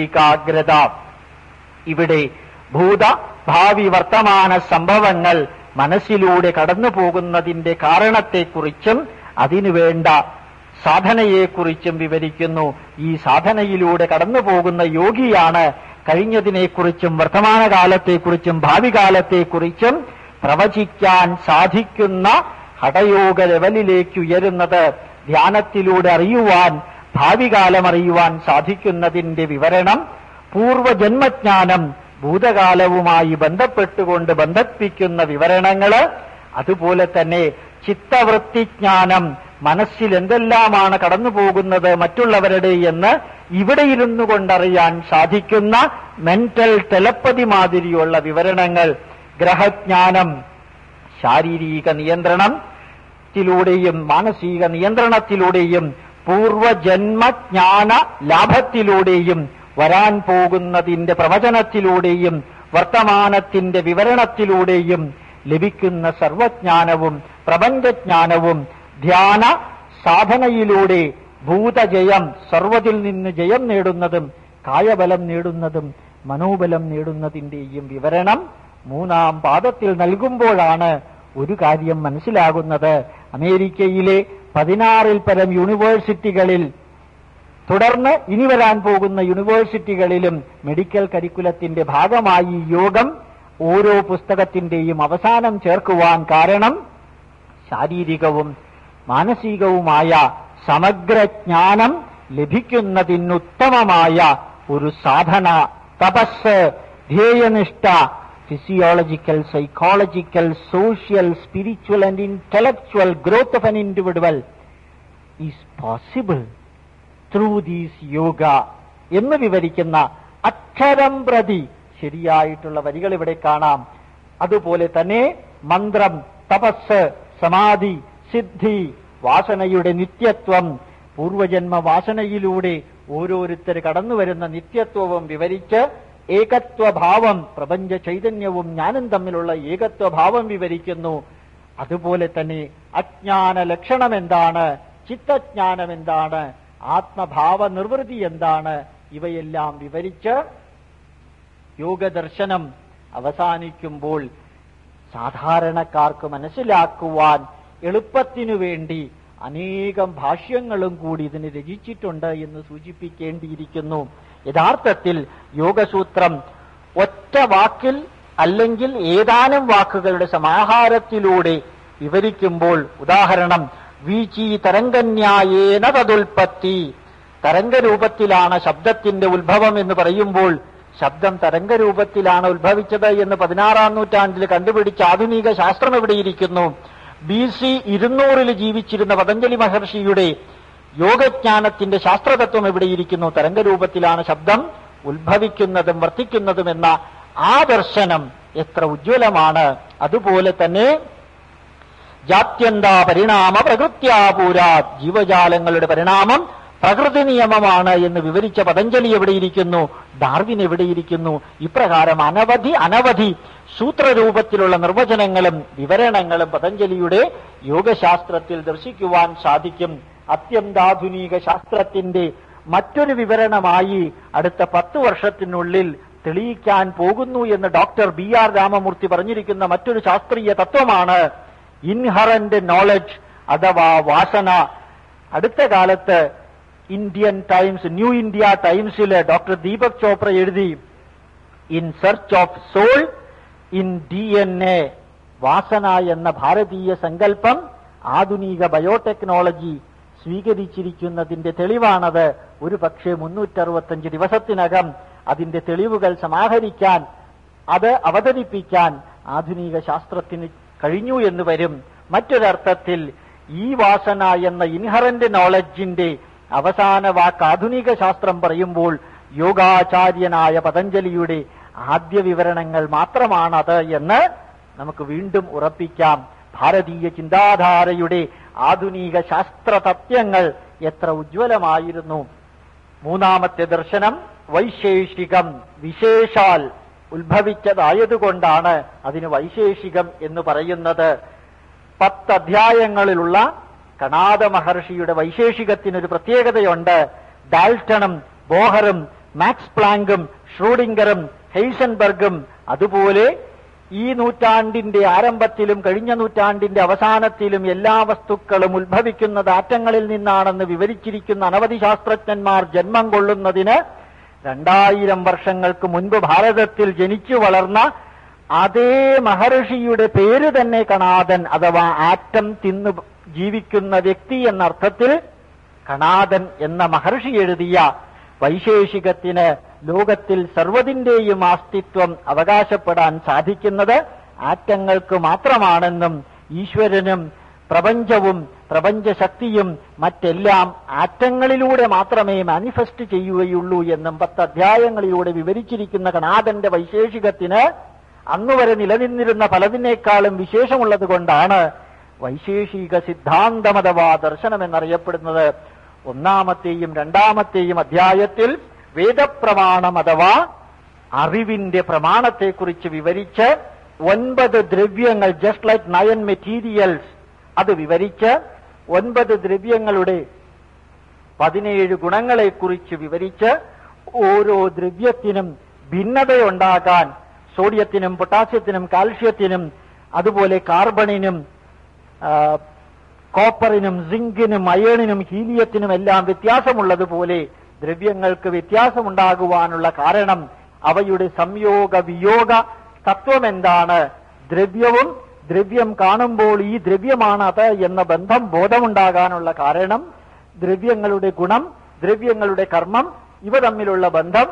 ഏകാഗ്രത ഇവിടെ ഭൂത ഭാവി വർത്തമാന സംഭവങ്ങൾ മനസ്സിലൂടെ കടന്നു പോകുന്നതിന്റെ കാരണത്തെക്കുറിച്ചും അതിനുവേണ്ട സാധനയെക്കുറിച്ചും വിവരിക്കുന്നു ഈ സാധനയിലൂടെ കടന്നു പോകുന്ന യോഗിയാണ് കഴിഞ്ഞതിനെക്കുറിച്ചും വർത്തമാനകാലത്തെക്കുറിച്ചും ഭാവി കാലത്തെക്കുറിച്ചും പ്രവചിക്കാൻ സാധിക്കുന്ന ഹഠയോഗ ലെവലിലേക്ക് ഉയരുന്നത് ധ്യാനത്തിലൂടെ അറിയുവാൻ ഭാവി കാലം അറിയുവാൻ സാധിക്കുന്നതിന്റെ വിവരണം പൂർവജന്മജ്ഞാനം ഭൂതകാലവുമായി ബന്ധപ്പെട്ടുകൊണ്ട് ബന്ധിപ്പിക്കുന്ന വിവരണങ്ങള് അതുപോലെ തന്നെ ചിത്തവൃത്തിജ്ഞാനം മനസ്സിൽ എന്തെല്ലാമാണ് കടന്നു പോകുന്നത് മറ്റുള്ളവരുടെ എന്ന് ഇവിടെ ഇരുന്നു കൊണ്ടറിയാൻ സാധിക്കുന്ന മെന്റൽ ടെലപ്പതി മാതിരിയുള്ള വിവരണങ്ങൾ ഗ്രഹജ്ഞാനം ശാരീരിക നിയന്ത്രണത്തിലൂടെയും മാനസിക നിയന്ത്രണത്തിലൂടെയും പൂർവജന്മജ്ഞാന ലാഭത്തിലൂടെയും വരാൻ പോകുന്നതിന്റെ പ്രവചനത്തിലൂടെയും വർത്തമാനത്തിന്റെ വിവരണത്തിലൂടെയും ലഭിക്കുന്ന സർവജ്ഞാനവും പ്രപഞ്ചജ്ഞാനവും ധ്യാന സാധനയിലൂടെ ഭൂതജയം സർവതിൽ നിന്ന് ജയം നേടുന്നതും കായബലം നേടുന്നതും മനോബലം നേടുന്നതിന്റെയും വിവരണം മൂന്നാം പാദത്തിൽ നൽകുമ്പോഴാണ് ഒരു കാര്യം മനസ്സിലാകുന്നത് അമേരിക്കയിലെ പതിനാറിൽ പരം യൂണിവേഴ്സിറ്റികളിൽ തുടർന്ന് ഇനി വരാൻ പോകുന്ന യൂണിവേഴ്സിറ്റികളിലും മെഡിക്കൽ കരിക്കുലത്തിന്റെ ഭാഗമായി യോഗം ഓരോ പുസ്തകത്തിന്റെയും അവസാനം ചേർക്കുവാൻ കാരണം ശാരീരികവും മാനസികവുമായ സമഗ്രജ്ഞാനം ലഭിക്കുന്നതിനുത്തമമായ ഒരു സാധന തപസ് ധ്യേയനിഷ്ഠ physiological psychological social spiritual and intellectual growth of an individual is possible through these yoga എന്ന് വിവരിക്കുന്ന അക്ഷരം പ്രതി ശരിയായിട്ടുള്ള വരികൾ ഇവിടെ കാണാം അതുപോലെ തന്നെ മന്ത്രം തപസ് സമാധി സിദ്ധി വാസനയുടെ നിത്യത്വം പൂർവജന്മ വാസനയിലൂടെ ഓരോരുത്തർ കടന്നു വരുന്ന നിത്യത്വവും വിവരിച്ച് ഏകത്വഭാവം പ്രപഞ്ച ചൈതന്യവും ഞാനും തമ്മിലുള്ള ഏകത്വഭാവം വിവരിക്കുന്നു അതുപോലെ തന്നെ അജ്ഞാന ലക്ഷണം എന്താണ് ചിത്തജ്ഞാനം എന്താണ് ആത്മഭാവ നിർവൃതി എന്താണ് ഇവയെല്ലാം വിവരിച്ച് യോഗദർശനം അവസാനിക്കുമ്പോൾ സാധാരണക്കാർക്ക് മനസ്സിലാക്കുവാൻ എളുപ്പത്തിനു വേണ്ടി അനേകം ഭാഷ്യങ്ങളും കൂടി ഇതിന് രചിച്ചിട്ടുണ്ട് എന്ന് സൂചിപ്പിക്കേണ്ടിയിരിക്കുന്നു യഥാർത്ഥത്തിൽ യോഗസൂത്രം ഒറ്റ വാക്കിൽ അല്ലെങ്കിൽ ഏതാനും വാക്കുകളുടെ സമാഹാരത്തിലൂടെ വിവരിക്കുമ്പോൾ ഉദാഹരണം വീച്ചി തരംഗന്യായേന തതുൽപ്പത്തി തരംഗരൂപത്തിലാണ് ശബ്ദത്തിന്റെ ഉത്ഭവം എന്ന് പറയുമ്പോൾ ശബ്ദം തരംഗരൂപത്തിലാണ് ഉത്ഭവിച്ചത് എന്ന് പതിനാറാം നൂറ്റാണ്ടിൽ കണ്ടുപിടിച്ച ആധുനിക ശാസ്ത്രം എവിടെയിരിക്കുന്നു ബി സി ഇരുന്നൂറിൽ ജീവിച്ചിരുന്ന പതഞ്ജലി മഹർഷിയുടെ യോഗജ്ഞാനത്തിന്റെ ശാസ്ത്രതത്വം എവിടെയിരിക്കുന്നു തരംഗരൂപത്തിലാണ് ശബ്ദം ഉത്ഭവിക്കുന്നതും വർത്തിക്കുന്നതും എന്ന ആ ദർശനം എത്ര ഉജ്ജ്വലമാണ് അതുപോലെ തന്നെ ജാത്യന്ത പരിണാമ പ്രകൃത്യാപൂരാ ജീവജാലങ്ങളുടെ പരിണാമം പ്രകൃതി നിയമമാണ് എന്ന് വിവരിച്ച പതഞ്ജലി എവിടെയിരിക്കുന്നു ഡാർവിൻ എവിടെയിരിക്കുന്നു ഇപ്രകാരം അനവധി അനവധി സൂത്രരൂപത്തിലുള്ള നിർവചനങ്ങളും വിവരണങ്ങളും പതഞ്ജലിയുടെ യോഗശാസ്ത്രത്തിൽ ദർശിക്കുവാൻ സാധിക്കും അത്യന്താധുനിക ശാസ്ത്രത്തിന്റെ മറ്റൊരു വിവരണമായി അടുത്ത പത്ത് വർഷത്തിനുള്ളിൽ തെളിയിക്കാൻ പോകുന്നു എന്ന് ഡോക്ടർ ബി ആർ രാമമൂർത്തി പറഞ്ഞിരിക്കുന്ന മറ്റൊരു ശാസ്ത്രീയ തത്വമാണ് ഇൻഹറന്റ് നോളജ് അഥവാ വാസന അടുത്ത കാലത്ത് ഇന്ത്യൻ ടൈംസ് ന്യൂ ഇന്ത്യ ടൈംസിൽ ഡോക്ടർ ദീപക് ചോപ്ര എഴുതി in search of soul in D N A വാസന എന്ന ഭാരതീയ സങ്കല്പം ആധുനിക ബയോടെക്നോളജി സ്വീകരിച്ചിരിക്കുന്നതിന്റെ തെളിവാണത് ഒരു പക്ഷേ മുന്നൂറ്ററുപത്തഞ്ച് ദിവസത്തിനകം അതിന്റെ തെളിവുകൾ സമാഹരിക്കാൻ അത് അവതരിപ്പിക്കാൻ ആധുനിക ശാസ്ത്രത്തിന് കഴിഞ്ഞു എന്ന് വരും മറ്റൊരർത്ഥത്തിൽ ഈ വാസന എന്ന ഇൻഹറന്റ് നോളജിന്റെ അവസാന വാക്ക് ആധുനിക ശാസ്ത്രം പറയുമ്പോൾ യോഗാചാര്യനായ പതഞ്ജലിയുടെ ആദ്യ വിവരണങ്ങൾ മാത്രമാണത് എന്ന് നമുക്ക് വീണ്ടും ഉറപ്പിക്കാം ഭാരതീയ ചിന്താധാരയുടെ ആധുനിക ശാസ്ത്ര തത്വങ്ങൾ എത്ര ഉജ്ജ്വലമായിരുന്നു മൂന്നാമത്തെ ദർശനം വൈശേഷികം വിശേഷാൽ ഉത്ഭവിച്ചതായതുകൊണ്ടാണ് അതിന് വൈശേഷികം എന്ന് പറയുന്നത് പത്ത് അധ്യായങ്ങളിലുള്ള കണാദ മഹർഷിയുടെ വൈശേഷികത്തിനൊരു പ്രത്യേകതയുണ്ട് ഡാൽട്ടണും ബോഹറും മാക്സ് പ്ലാങ്കും ഷ്രൂഡിംഗറും ഹെയ്സൻബർഗും അതുപോലെ ഈ നൂറ്റാണ്ടിന്റെ ആരംഭത്തിലും കഴിഞ്ഞ നൂറ്റാണ്ടിന്റെ അവസാനത്തിലും എല്ലാ വസ്തുക്കളും ഉത്ഭവിക്കുന്നത് ആറ്റങ്ങളിൽ നിന്നാണെന്ന് വിവരിച്ചിരിക്കുന്ന അനവധി ശാസ്ത്രജ്ഞന്മാർ ജന്മം കൊള്ളുന്നതിന് രണ്ടായിരം വർഷങ്ങൾക്ക് മുൻപ് ഭാരതത്തിൽ ജനിച്ചു വളർന്ന അതേ മഹർഷിയുടെ പേര് തന്നെ കണാദൻ അഥവാ ആറ്റം തിന്നു ജീവിക്കുന്ന വ്യക്തി എന്ന അർത്ഥത്തിൽ കണാദൻ എന്ന മഹർഷി എഴുതിയ വൈശേഷികത്തിന് ലോകത്തിൽ സർവ്വതിന്റെയും അസ്തിത്വം അവകാശപ്പെടാൻ സാധിക്കുന്നത് ആറ്റങ്ങൾക്ക് മാത്രമാണെന്നും ഈശ്വരനും പ്രപഞ്ചവും പ്രപഞ്ചശക്തിയും മറ്റെല്ലാം ആറ്റങ്ങളിലൂടെ മാത്രമേ മാനിഫെസ്റ്റ് ചെയ്യുകയുള്ളൂ എന്നും പത്ത് അധ്യായങ്ങളിലൂടെ വിവരിച്ചിരിക്കുന്ന കണാദന്റെ വൈശേഷികത്തിന് അന്നുവരെ നിലനിന്നിരുന്ന പലതിനേക്കാളും വിശേഷമുള്ളത് കൊണ്ടാണ് വൈശേഷിക സിദ്ധാന്തമതവാ ദർശനം എന്നറിയപ്പെടുന്നത് ഒന്നാമത്തെയും രണ്ടാമത്തെയും അധ്യായത്തിൽ വേദപ്രമാണം അഥവാ അറിവിന്റെ പ്രമാണത്തെക്കുറിച്ച് വിവരിച്ച് ഒൻപത് ദ്രവ്യങ്ങൾ ജസ്റ്റ് ലൈക്ക് നയൻ മെറ്റീരിയൽസ് അത് വിവരിച്ച് ഒൻപത് ദ്രവ്യങ്ങളുടെ പതിനേഴ് ഗുണങ്ങളെക്കുറിച്ച് വിവരിച്ച് ഓരോ ദ്രവ്യത്തിനും ഭിന്നതയുണ്ടാകാൻ സോഡിയത്തിനും പൊട്ടാസ്യത്തിനും കാൽഷ്യത്തിനും അതുപോലെ കാർബണിനും ആ, കോപ്പറിനും സിങ്കിനും അയേണിനും ഹീലിയത്തിനും എല്ലാം വ്യത്യാസമുള്ളതുപോലെ ദ്രവ്യങ്ങൾക്ക് വ്യത്യാസമുണ്ടാകുവാനുള്ള കാരണം അവയുടെ സംയോഗ വിയോഗ തത്വം എന്താണ് ദ്രവ്യവും ദ്രവ്യം കാണുമ്പോൾ ഈ ദ്രവ്യമാണ് അത് എന്ന ബന്ധം ബോധമുണ്ടാകാനുള്ള കാരണം ദ്രവ്യങ്ങളുടെ ഗുണം ദ്രവ്യങ്ങളുടെ കർമ്മം ഇവ തമ്മിലുള്ള ബന്ധം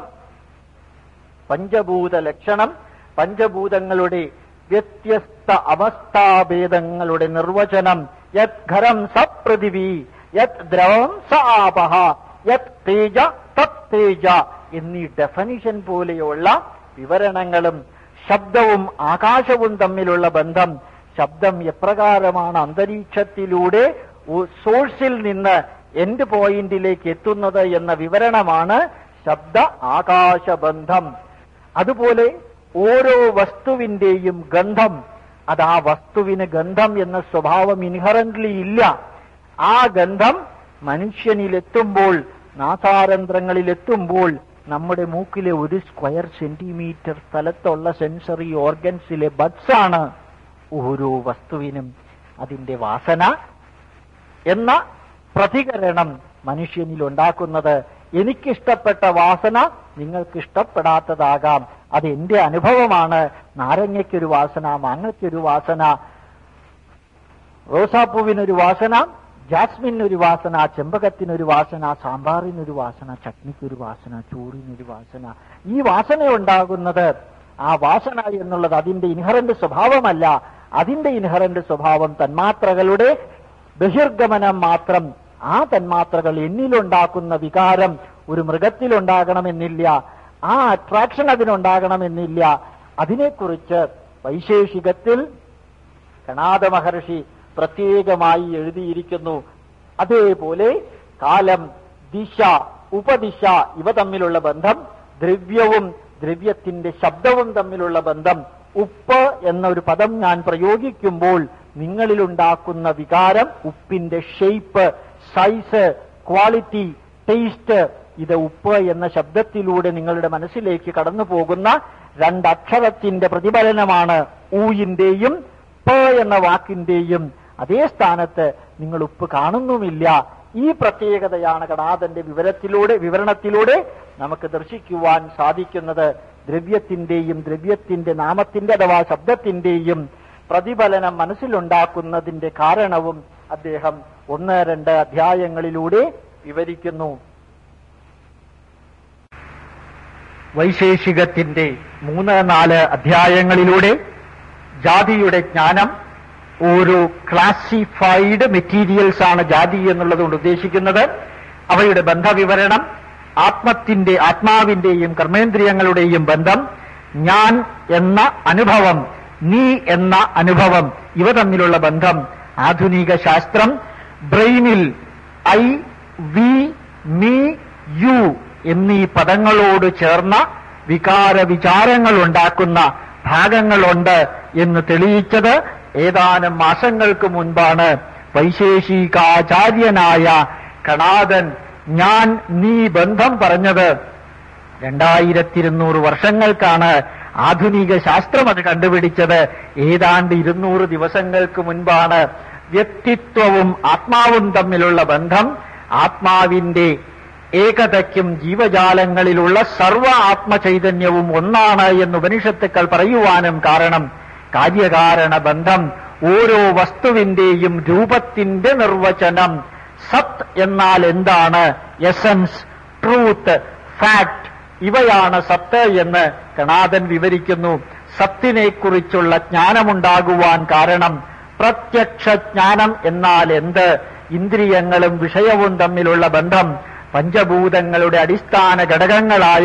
പഞ്ചഭൂത ലക്ഷണം പഞ്ചഭൂതങ്ങളുടെ വ്യത്യസ്ത അവസ്ഥാഭേദങ്ങളുടെ നിർവചനം യത് ഘരം സപൃഥിവി യത് ദ്രവം സ ആപഹ യത് തേജ തത് തേജ എന്നീ ഡെഫനിഷൻ പോലെയുള്ള വിവരണങ്ങളും ശബ്ദവും ആകാശവും തമ്മിലുള്ള ബന്ധം ശബ്ദം എപ്രകാരമാണ് അന്തരീക്ഷത്തിലൂടെ ഒ- സോഴ്സിൽ നിന്ന് എൻഡ് പോയിന്റിലേക്ക് എത്തുന്നത് എന്ന വിവരണമാണ് ശബ്ദ ആകാശബന്ധം അതുപോലെ ഓരോ വസ്തുവിന്റെയും ഗന്ധം അത് ആ വസ്തുവിന് ഗന്ധം എന്ന സ്വഭാവം ഇൻഹറന്റ്ലി ഇല്ല ആ ഗന്ധം മനുഷ്യനിലെത്തുമ്പോൾ നാസാരന്ധ്രങ്ങളിലെത്തുമ്പോൾ നമ്മുടെ മൂക്കിലെ ഒരു സ്ക്വയർ സെന്റിമീറ്റർ സ്ഥലത്തുള്ള സെൻസറി ഓർഗൻസിലെ ബഡ്സ് ആണ് ഓരോ വസ്തുവിനും അതിന്റെ വാസന എന്ന പ്രതികരണം മനുഷ്യനിൽ ഉണ്ടാക്കുന്നത് എനിക്കിഷ്ടപ്പെട്ട വാസന നിങ്ങൾക്ക് ഇഷ്ടപ്പെടാത്തതാകാം അത് എന്റെ അനുഭവമാണ് നാരങ്ങയ്ക്കൊരു വാസന മാങ്ങയ്ക്കൊരു വാസന റോസാപ്പൂവിനൊരു വാസന ജാസ്മിനൊരു വാസന ചെമ്പകത്തിനൊരു വാസന സാമ്പാറിനൊരു വാസന ചട്നിക്കൊരു വാസന ചോറിനൊരു വാസന ഈ വാസന ഉണ്ടാകുന്നത് ആ വാസന എന്നുള്ളത് അതിന്റെ ഇൻഹറന്റ് സ്വഭാവമല്ല അതിന്റെ ഇൻഹറന്റ് സ്വഭാവം തന്മാത്രകളുടെ ബഹിർഗമനം മാത്രം ആ തന്മാത്രകൾ എന്നിലുണ്ടാക്കുന്ന വികാരം ഒരു മൃഗത്തിലുണ്ടാകണമെന്നില്ല ആ അട്രാക്ഷൻ അതിനുണ്ടാകണമെന്നില്ല അതിനെക്കുറിച്ച് വൈശേഷികത്തിൽ കണാദ മഹർഷി പ്രത്യേകമായി എഴുതിയിരിക്കുന്നു അതേപോലെ കാലം ദിശ ഉപദിശ ഇവ തമ്മിലുള്ള ബന്ധം ദ്രവ്യവും ദ്രവ്യത്തിന്റെ ശബ്ദവും തമ്മിലുള്ള ബന്ധം ഉപ്പ് എന്ന ഒരു പദം ഞാൻ പ്രയോഗിക്കുമ്പോൾ നിങ്ങളിലുണ്ടാക്കുന്ന വികാരം ഉപ്പിന്റെ ഷേപ്പ് സൈസ് ക്വാളിറ്റി ടേസ്റ്റ് ഇത് ഉപ്പ് എന്ന ശബ്ദത്തിലൂടെ നിങ്ങളുടെ മനസ്സിലേക്ക് കടന്നു പോകുന്ന രണ്ടക്ഷരത്തിന്റെ പ്രതിഫലനമാണ് ഊയിന്റെയും പ എന്ന വാക്കിന്റെയും അതേ സ്ഥാനത്ത് നിങ്ങൾ ഉപ്പ് കാണുന്നുമില്ല ഈ പ്രത്യേകതയാണ് കടാതന്റെ വിവരത്തിലൂടെ വിവരണത്തിലൂടെ നമുക്ക് ദർശിക്കുവാൻ സാധിക്കുന്നത് ദ്രവ്യത്തിന്റെയും ദ്രവ്യത്തിന്റെ നാമത്തിന്റെ അഥവാ ശബ്ദത്തിന്റെയും പ്രതിഫലനം മനസ്സിലുണ്ടാക്കുന്നതിന്റെ കാരണവും അദ്ദേഹം ഒന്ന് രണ്ട് അധ്യായങ്ങളിലൂടെ വിവരിക്കുന്നു വൈശേഷികത്തിന്റെ മൂന്ന് നാല് അധ്യായങ്ങളിലൂടെ ജാതിയുടെ ജ്ഞാനം ഓരോ ക്ലാസിഫൈഡ് മെറ്റീരിയൽസ് ആണ് ജാതി എന്നുള്ളത് കൊണ്ട് ഉദ്ദേശിക്കുന്നത് അവയുടെ ബന്ധവിവരണം ആത്മത്തിന്റെ ആത്മാവിന്റെയും കർമ്മേന്ദ്രിയങ്ങളുടെയും ബന്ധം ഞാൻ എന്ന അനുഭവം നീ എന്ന അനുഭവം ഇവ തമ്മിലുള്ള ബന്ധം ആധുനിക ശാസ്ത്രം ബ്രെയിനിൽ ഐ വി മീ യു എന്നീ പദങ്ങളോട് ചേർന്ന വികാര വിചാരങ്ങൾ ഉണ്ടാക്കുന്ന ഭാഗങ്ങളുണ്ട് എന്ന് തെളിയിച്ചത് ഏതാനും മാസങ്ങൾക്ക് മുൻപാണ് വൈശേഷികാചാര്യനായ കണാദൻ ഞാൻ നീ ബന്ധം പറഞ്ഞത് രണ്ടായിരത്തി ഇരുന്നൂറ് വർഷങ്ങൾക്കാണ് ആധുനിക ശാസ്ത്രം അത് കണ്ടുപിടിച്ചത് ഏതാണ്ട് ഇരുന്നൂറ് ദിവസങ്ങൾക്ക് മുൻപാണ് വ്യക്തിത്വവും ആത്മാവും തമ്മിലുള്ള ബന്ധം ആത്മാവിന്റെ ഏകതയ്ക്കും ജീവജാലങ്ങളിലുള്ള സർവ ആത്മചൈതന്യവും ഒന്നാണ് എന്ന് ഉപനിഷത്തുക്കൾ പറയുവാനും കാരണം കാര്യകാരണ ബന്ധം ഓരോ വസ്തുവിന്റെയും രൂപത്തിന്റെ നിർവചനം സത് എന്നാൽ എന്താണ് എസൻസ് ട്രൂത്ത് ഫാക്ട് ഇവയാണ് സത്ത് എന്ന് കണാദൻ വിവരിക്കുന്നു സത്തിനെക്കുറിച്ചുള്ള ജ്ഞാനമുണ്ടാകുവാൻ കാരണം പ്രത്യക്ഷ ജ്ഞാനം എന്നാൽ എന്ത് ഇന്ദ്രിയങ്ങളും വിഷയവും തമ്മിലുള്ള ബന്ധം പഞ്ചഭൂതങ്ങളുടെ അടിസ്ഥാന ഘടകങ്ങളായ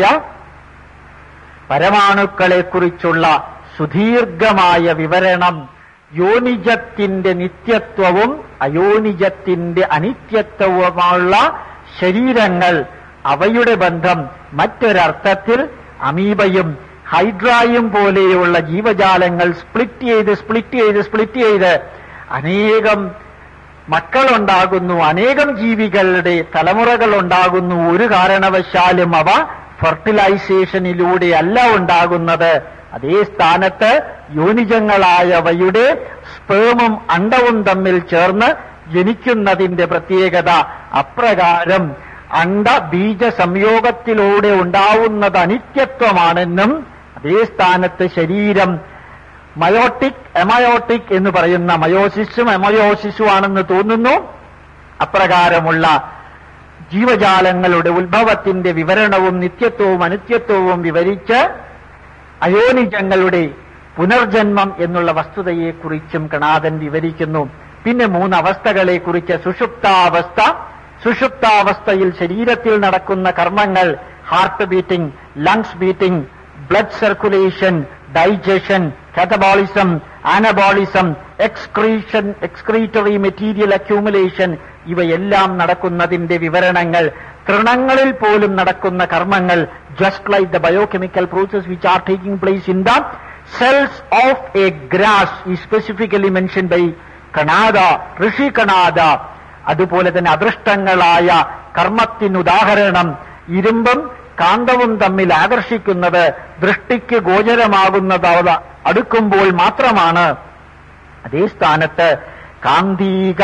പരമാണുക്കളെക്കുറിച്ചുള്ള സുദീർഘമായ വിവരണം യോനിജത്തിന്റെ നിത്യത്വവും അയോനിജത്തിന്റെ അനിത്യത്വവുമുള്ള ശരീരങ്ങൾ അവയുടെ ബന്ധം മറ്റൊരർത്ഥത്തിൽ അമീബയും ഹൈഡ്രായും പോലെയുള്ള ജീവജാലങ്ങൾ സ്പ്ലിറ്റ് ചെയ്ത് സ്പ്ലിറ്റ് ചെയ്ത് സ്പ്ലിറ്റ് ചെയ്ത് അനേകം മക്കളുണ്ടാകുന്നു അനേകം ജീവികളുടെ തലമുറകൾ ഉണ്ടാകുന്നു ഒരു കാരണവശാലും അവ ഫെർട്ടിലൈസേഷനിലൂടെ അല്ല ഉണ്ടാകുന്നത് അതേ സ്ഥാനത്ത് യോനിജങ്ങളായവയുടെ സ്പേമും അണ്ടവും തമ്മിൽ ചേർന്ന് ജനിക്കുന്നതിന്റെ പ്രത്യേകത അപ്രകാരം അണ്ട ബീജ സംയോഗത്തിലൂടെ ഉണ്ടാവുന്നത് അനിത്യത്വമാണെന്നും അതേ സ്ഥാനത്ത് ശരീരം മയോട്ടിക് എമയോട്ടിക് എന്ന് പറയുന്ന മയോസിസും എമയോസിസും ആണെന്ന് തോന്നുന്നു അപ്രകാരമുള്ള ജീവജാലങ്ങളുടെ ഉത്ഭവത്തിന്റെ വിവരണവും നിത്യത്വവും അനിത്യത്വവും വിവരിച്ച് അയോനിജങ്ങളുടെ പുനർജന്മം എന്നുള്ള വസ്തുതയെക്കുറിച്ചും കണാദൻ വിവരിക്കുന്നു പിന്നെ മൂന്ന് അവസ്ഥകളെക്കുറിച്ച് സുഷുപ്താവസ്ഥ സുഷുപ്താവസ്ഥയിൽ ശരീരത്തിൽ നടക്കുന്ന കർമ്മങ്ങൾ heart beating lungs beating blood circulation digestion catabolism anabolism excretion excretory material accumulation ഇവയെല്ലാം നടക്കുന്നതിന്റെ വിവരണങ്ങൾ തൃണങ്ങളിൽ പോലും നടക്കുന്ന കർമ്മങ്ങൾ just like the biochemical process which are taking place in the cells of a grass ഈ specifically mention by Kanada Rishi Kanada അതുപോലെ തന്നെ അദൃഷ്ടങ്ങളായ കർമ്മത്തിനുദാഹരണം ഇരുമ്പും കാന്തവും തമ്മിൽ ആകർഷിക്കുന്നത് ദൃഷ്ടിക്ക് ഗോചരമാകുന്നത് അവ അടുക്കുമ്പോൾ മാത്രമാണ് അതേ സ്ഥാനത്ത് കാന്തിക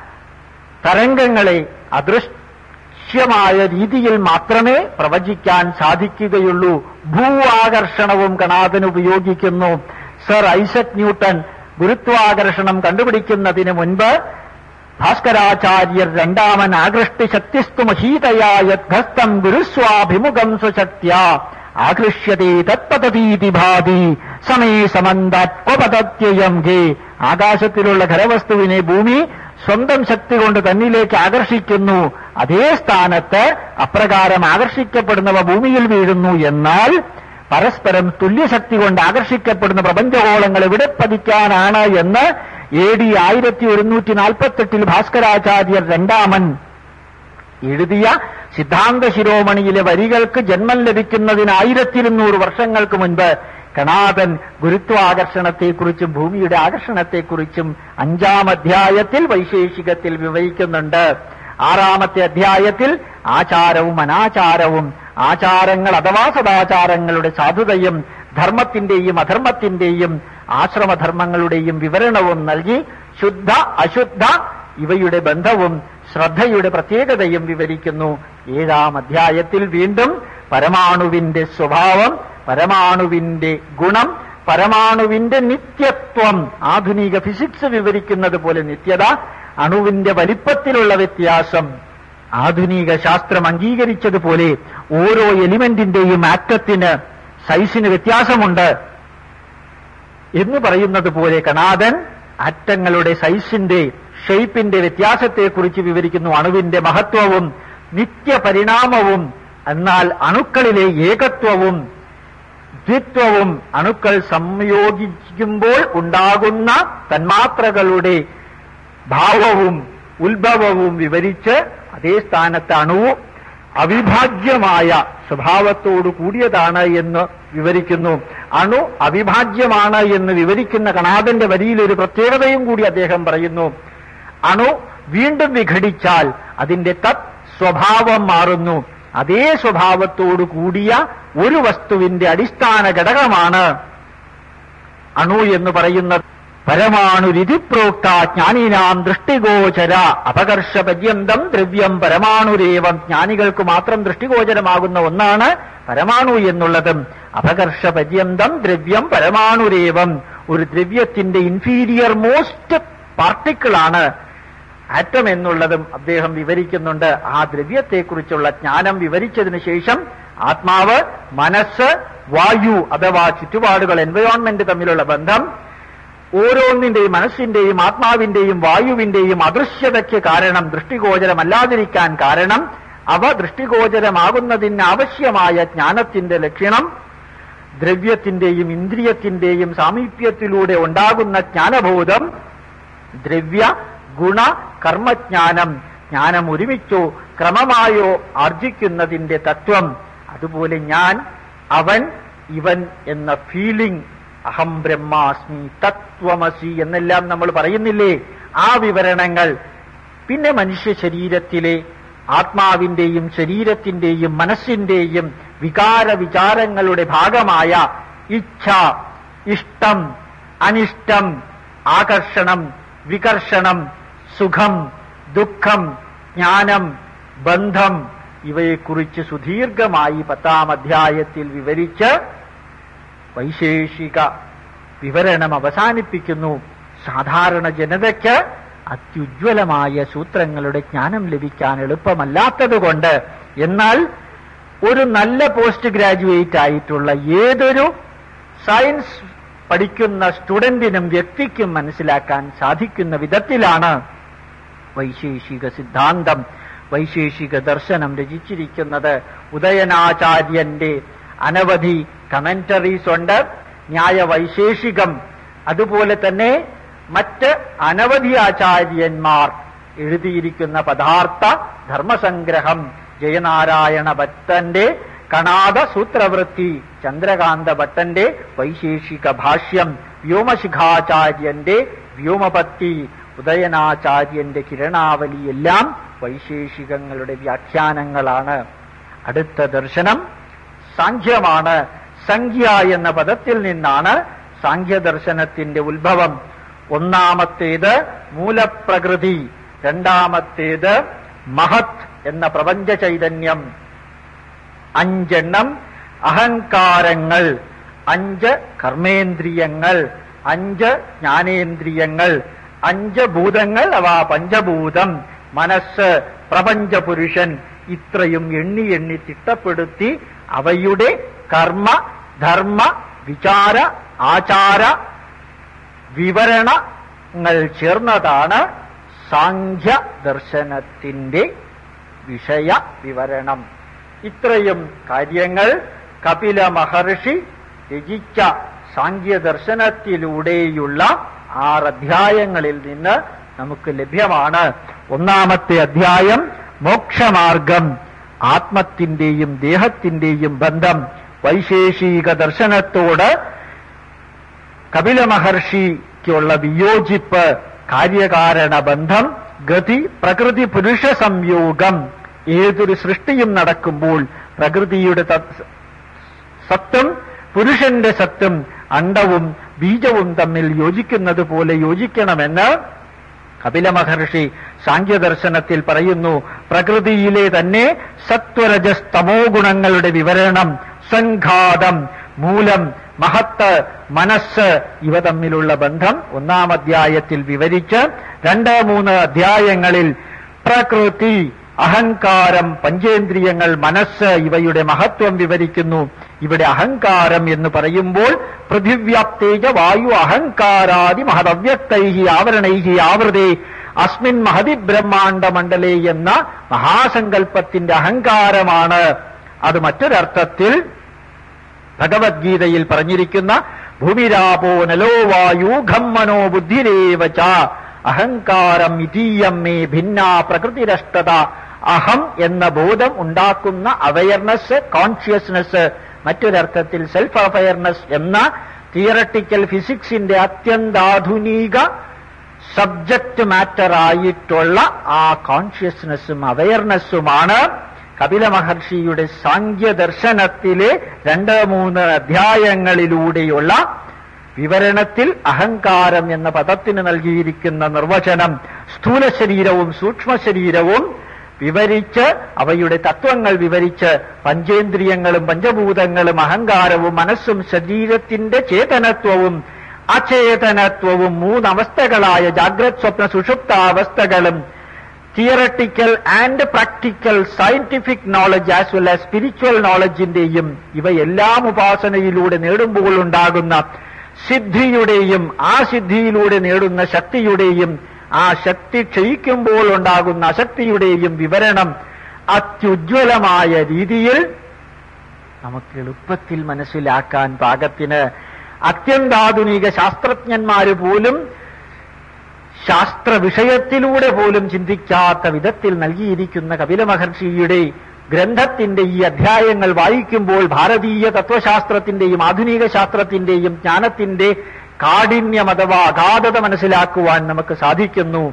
തരംഗങ്ങളെ അദൃശ്യമായ രീതിയിൽ മാത്രമേ പ്രവചിക്കാൻ സാധിക്കുകയുള്ളൂ ഭൂ ആകർഷണവും കണാദൻ ഉപയോഗിക്കുന്നു സർ ഐസക് ന്യൂട്ടൺ ഗുരുത്വാകർഷണം കണ്ടുപിടിക്കുന്നതിന് മുൻപ് ഭാസ്കരാചാര്യർ രണ്ടാമൻ ആകൃഷ്ടി ശക്തിസ്തു മഹീതയായദ്ഘസ്തം ഗുരുസ്വാഭിമുഖം സ്വശക്ത്യ ആകൃഷ്യതേ തത്പതീതി ഭാതി സമേ സമന്താത്വപതത്യയം ഗേ ആകാശത്തിലുള്ള ഖരവസ്തുവിനെ ഭൂമി സ്വന്തം ശക്തി കൊണ്ട് തന്നിലേക്ക് ആകർഷിക്കുന്നു അതേ സ്ഥാനത്ത് അപ്രകാരം ആകർഷിക്കപ്പെടുന്നവ ഭൂമിയിൽ വീഴുന്നു എന്നാൽ പരസ്പരം തുല്യശക്തി കൊണ്ട് ആകർഷിക്കപ്പെടുന്ന പ്രപഞ്ചഗോളങ്ങൾ എവിടെ പതിക്കാനാണ് എന്ന് എ ഡി ആയിരത്തി ഒരുന്നൂറ്റി നാൽപ്പത്തെട്ടിൽ ഭാസ്കരാചാര്യർ രണ്ടാമൻ എഴുതിയ സിദ്ധാന്ത ശിരോമണിയിലെ വരികൾക്ക് ജന്മം ലഭിക്കുന്നതിന് ആയിരത്തിരുന്നൂറ് വർഷങ്ങൾക്ക് മുൻപ് കണാദൻ ഗുരുത്വാകർഷണത്തെക്കുറിച്ചും ഭൂമിയുടെ ആകർഷണത്തെക്കുറിച്ചും അഞ്ചാം അധ്യായത്തിൽ വൈശേഷികത്തിൽ വിവരിക്കുന്നുണ്ട് ആറാമത്തെ അധ്യായത്തിൽ ആചാരവും അനാചാരവും ആചാരങ്ങൾ അഥവാ സദാചാരങ്ങളുടെ സാധുതയും ധർമ്മത്തിന്റെയും അധർമ്മത്തിന്റെയും ആശ്രമധർമ്മങ്ങളുടെയും വിവരണവും നൽകി ശുദ്ധ അശുദ്ധ ഇവയുടെ ബന്ധവും ശ്രദ്ധയുടെ പ്രത്യേകതയും വിവരിക്കുന്നു ഏഴാം അധ്യായത്തിൽ വീണ്ടും പരമാണുവിന്റെ സ്വഭാവം പരമാണുവിന്റെ ഗുണം പരമാണുവിന്റെ നിത്യത്വം ആധുനിക ഫിസിക്സ് വിവരിക്കുന്നത് പോലെ നിത്യത അണുവിന്റെ വലിപ്പത്തിലുള്ള വ്യത്യാസം ആധുനിക ശാസ്ത്രം അംഗീകരിച്ചതുപോലെ ഓരോ എലിമെന്റിന്റെയും ആറ്റത്തിന് സൈസിന് വ്യത്യാസമുണ്ട് എന്ന് പറയുന്നത് പോലെ കണാദൻ ആറ്റങ്ങളുടെ സൈസിന്റെ ഷെയ്പ്പിന്റെ വ്യത്യാസത്തെക്കുറിച്ച് വിവരിക്കുന്നു അണുവിന്റെ മഹത്വവും നിത്യപരിണാമവും എന്നാൽ അണുക്കളിലെ ഏകത്വവും ദ്വിത്വവും അണുക്കൾ സംയോജിക്കുമ്പോൾ ഉണ്ടാകുന്ന തന്മാത്രകളുടെ ഭാവവും ഉത്ഭവവും വിവരിച്ച് അതേ സ്ഥാനത്ത് അണുവും അവിഭാജ്യമായ സ്വഭാവത്തോടു കൂടിയതാണ് എന്ന് വിവരിക്കുന്നു അണു അവിഭാജ്യമാണ് എന്ന് വിവരിക്കുന്ന കണാദന്റെ വരിയിൽ ഒരു പ്രത്യേകതയും കൂടി അദ്ദേഹം പറയുന്നു അണു വീണ്ടും വിഘടിച്ചാൽ അതിന്റെ തത് സ്വഭാവം മാറുന്നു അതേ സ്വഭാവത്തോടു കൂടിയ ഒരു വസ്തുവിന്റെ അടിസ്ഥാന ഘടകമാണ് അണു എന്ന് പറയുന്നത് പരമാണുരിതി പ്രോക്ത ജ്ഞാനിനാം ദൃഷ്ടിഗോചര അപകർഷ പര്യന്തം ദ്രവ്യം പരമാണുരേവം ജ്ഞാനികൾക്ക് മാത്രം ദൃഷ്ടിഗോചരമാകുന്ന ഒന്നാണ് പരമാണു എന്നുള്ളതും അപകർഷ പര്യന്തം ദ്രവ്യം പരമാണുരേവം ഒരു ദ്രവ്യത്തിന്റെ ഇൻഫീരിയർ മോസ്റ്റ് പാർട്ടിക്കിളാണ് ആറ്റം എന്നുള്ളതും അദ്ദേഹം വിവരിക്കുന്നുണ്ട് ആ ദ്രവ്യത്തെക്കുറിച്ചുള്ള ജ്ഞാനം വിവരിച്ചതിന് ശേഷം ആത്മാവ് മനസ്സ് വായു അഥവാ ചുറ്റുപാടുകൾ എൻവയോൺമെന്റ് തമ്മിലുള്ള ബന്ധം ഓരോന്നിന്റെയും മനസ്സിന്റെയും ആത്മാവിന്റെയും വായുവിന്റെയും അദൃശ്യതയ്ക്ക് കാരണം ദൃഷ്ടിഗോചരമല്ലാതിരിക്കാൻ കാരണം അവ ദൃഷ്ടിഗോചരമാകുന്നതിന് ആവശ്യമായ ജ്ഞാനത്തിന്റെ ലക്ഷണം ദ്രവ്യത്തിന്റെയും ഇന്ദ്രിയത്തിന്റെയും സാമീപ്യത്തിലൂടെ ഉണ്ടാകുന്ന ജ്ഞാനബോധം ദ്രവ്യ ഗുണ കർമ്മജ്ഞാനം ജ്ഞാനം ഒരുമിച്ചോ ക്രമമായോ ആർജിക്കുന്നതിന്റെ തത്വം അതുപോലെ ഞാൻ അവൻ ഇവൻ എന്ന ഫീലിംഗ് അഹം ബ്രഹ്മാസ്മി തത്വമസി എന്നെല്ലാം നമ്മൾ പറയുന്നില്ലേ ആ വിവരണങ്ങൾ പിന്നെ മനുഷ്യ ശരീരത്തിലെ ആത്മാവിന്റെയും ശരീരത്തിന്റെയും മനസ്സിന്റെയും വികാര വിചാരങ്ങളുടെ ഭാഗമായ ഇച്ഛ ഇഷ്ടം അനിഷ്ടം ആകർഷണം വികർഷണം സുഖം ദുഃഖം ജ്ഞാനം ബന്ധം ഇവയെക്കുറിച്ച് സുദീർഘമായി പത്താം അധ്യായത്തിൽ വിവരിച്ച് വൈശേഷിക വിവരണം അവസാനിപ്പിക്കുന്നു സാധാരണ ജനതയ്ക്ക് അത്യുജ്വലമായ സൂത്രങ്ങളുടെ ജ്ഞാനം ലഭിക്കാൻ എളുപ്പമല്ലാത്തതുകൊണ്ട് എന്നാൽ ഒരു നല്ല പോസ്റ്റ് ഗ്രാജുവേറ്റ് ആയിട്ടുള്ള ഏതൊരു സയൻസ് പഠിക്കുന്ന സ്റ്റുഡന്റിനും വ്യക്തിക്കും മനസ്സിലാക്കാൻ സാധിക്കുന്ന വിധത്തിലാണ് വൈശേഷിക സിദ്ധാന്തം വൈശേഷിക ദർശനം രചിച്ചിരിക്കുന്നത് ഉദയനാചാര്യന്റെ അനവധി കമന്ററീസ് ഉണ്ട് ന്യായ വൈശേഷികം അതുപോലെ തന്നെ മറ്റ് അനവധി ആചാര്യന്മാർ എഴുതിയിരിക്കുന്ന പദാർത്ഥ ധർമ്മസംഗ്രഹം ജയനാരായണ ഭട്ടന്റെ കണാദ സൂത്രവൃത്തി ചന്ദ്രകാന്ത ഭട്ടന്റെ വൈശേഷിക ഭാഷ്യം വ്യോമശിഖാചാര്യന്റെ വ്യോമപത്തി ഉദയനാചാര്യന്റെ കിരണാവലി എല്ലാം വൈശേഷികങ്ങളുടെ വ്യാഖ്യാനങ്ങളാണ് അടുത്ത ദർശനം സാഖ്യമാണ് സംഖ്യ എന്ന പദത്തിൽ നിന്നാണ് സാഖ്യദർശനത്തിന്റെ ഉത്ഭവം ഒന്നാമത്തേത് മൂലപ്രകൃതി രണ്ടാമത്തേത് മഹത് എന്ന പ്രപഞ്ച ചൈതന്യം അഞ്ചെണ്ണം അഹങ്കാരങ്ങൾ അഞ്ച് കർമ്മേന്ദ്രിയങ്ങൾ അഞ്ച് ജ്ഞാനേന്ദ്രിയങ്ങൾ അഞ്ച് ഭൂതങ്ങൾ അവ പഞ്ചഭൂതം മനസ്സ് പ്രപഞ്ചപുരുഷൻ ഇത്രയും എണ്ണി എണ്ണി തിട്ടപ്പെടുത്തി അവയുടെ കർമ്മ ധർമ്മ വിചാര ആചാര വിവരണങ്ങൾ ചേർന്നതാണ് സാഖ്യ ദർശനത്തിന്റെ വിഷയ വിവരണം ഇത്രയും കാര്യങ്ങൾ കപില മഹർഷി രചിച്ച സാഖ്യദർശനത്തിലൂടെയുള്ള ആറ് അധ്യായങ്ങളിൽ നിന്ന് നമുക്ക് ലഭ്യമാണ് ഒന്നാമത്തെ അധ്യായം മോക്ഷമാർഗം ആത്മത്തിന്റെയും ദേഹത്തിന്റെയും ബന്ധം വൈശേഷിക ദർശനത്തോട് കപില മഹർഷിക്കുള്ള വിയോജിപ്പ് കാര്യകാരണ ബന്ധം ഗതി പ്രകൃതി പുരുഷ സംയോഗം ഏതൊരു സൃഷ്ടിയും നടക്കുമ്പോൾ പ്രകൃതിയുടെ തത്- സത്തും പുരുഷന്റെ സത്തും അണ്ടവും ബീജവും തമ്മിൽ യോജിക്കുന്നത് പോലെ യോജിക്കണമെന്ന് കപില മഹർഷി സാഖ്യദർശനത്തിൽ പറയുന്നു പ്രകൃതിയിലെ തന്നെ സത്വരജസ് തമോ ഗുണങ്ങളുടെ വിവരണം സംഘാതം മൂലം മഹത്ത് മനസ്സ് ഇവ തമ്മിലുള്ള ബന്ധം ഒന്നാം അധ്യായത്തിൽ വിവരിച്ച് രണ്ട് മൂന്ന് അധ്യായങ്ങളിൽ പ്രകൃതി അഹങ്കാരം പഞ്ചേന്ദ്രിയങ്ങൾ മനസ്സ് ഇവയുടെ മഹത്വം വിവരിക്കുന്നു ഇവിടെ അഹങ്കാരം എന്ന് പറയുമ്പോൾ പൃഥിവ്യാപ്തേജ വായു അഹങ്കാരാദി മഹദവ്യക്തൈഹി ആവരണൈഹി ആവൃതേ അസ്മിൻ മഹതി ബ്രഹ്മാണ്ട മണ്ഡലേ എന്ന മഹാസങ്കല്പത്തിന്റെ അഹങ്കാരമാണ് അത് മറ്റൊരർത്ഥത്തിൽ ഭഗവത്ഗീതയിൽ പറഞ്ഞിരിക്കുന്ന ഭൂമിരാപോ നലോ വായു ഖമ്മനോ ബുദ്ധിരേവച അഹങ്കാരം ഇതീയം മേ ഭിന്ന പ്രകൃതിരഷ്ടത അഹം എന്ന ബോധം ഉണ്ടാക്കുന്ന അവയർനെസ് കോൺഷ്യസ്നെസ് മറ്റൊരർത്ഥത്തിൽ സെൽഫ് അവയർനെസ് എന്ന തിയറട്ടിക്കൽ ഫിസിക്സിന്റെ അത്യന്താധുനിക സബ്ജക്റ്റ് മാറ്റർ ആയിട്ടുള്ള ആ കോൺഷ്യസ്നെസ്സും അവയർനെസ്സുമാണ് കപില മഹർഷിയുടെ സാങ്ക്യദർശനത്തിലെ രണ്ട് മൂന്ന് അധ്യായങ്ങളിലൂടെയുള്ള വിവരണത്തിൽ അഹങ്കാരം എന്ന പദത്തിന് നൽകിയിരിക്കുന്ന നിർവചനം സ്ഥൂല ശരീരവും സൂക്ഷ്മ ശരീരവും വിവരിച്ച് അവയുടെ തത്വങ്ങൾ വിവരിച്ച് പഞ്ചേന്ദ്രിയങ്ങളും പഞ്ചഭൂതങ്ങളും അഹങ്കാരവും മനസ്സും ശരീരത്തിന്റെ ചേതനത്വവും അചേതനത്വവും മൂന്നവസ്ഥകളായ ജാഗ്രത് സ്വപ്ന സുഷുപ്താവസ്ഥകളും theoretical and practical scientific knowledge as well as spiritual നോളജിന്റെയും ഇവയെല്ലാം ഉപാസനയിലൂടെ നേടുമ്പോൾ ഉണ്ടാകുന്ന സിദ്ധിയുടെയും ആ സിദ്ധിയിലൂടെ നേടുന്ന ശക്തിയുടെയും ആ ശക്തി ക്ഷയിക്കുമ്പോൾ ഉണ്ടാകുന്ന അശക്തിയുടെയും വിവരണം അത്യുജ്വലമായ രീതിയിൽ നമുക്ക് എളുപ്പത്തിൽ മനസ്സിലാക്കാൻ പാകത്തിന് അത്യന്താധുനിക ശാസ്ത്രജ്ഞന്മാര് പോലും ശാസ്ത്ര വിഷയത്തിലൂടെ പോലും ചിന്തിക്കാത്ത വിധത്തിൽ നൽകിയിരിക്കുന്ന കപില മഹർഷിയുടെ ഗ്രന്ഥത്തിന്റെ ഈ അധ്യായങ്ങൾ വായിക്കുമ്പോൾ ഭാരതീയ തത്വശാസ്ത്രത്തിന്റെയും ആധുനിക ശാസ്ത്രത്തിന്റെയും ജ്ഞാനത്തിന്റെ കാഠിന്യം അഥവാ അഗാധത മനസ്സിലാക്കുവാൻ നമുക്ക് സാധിക്കുന്നു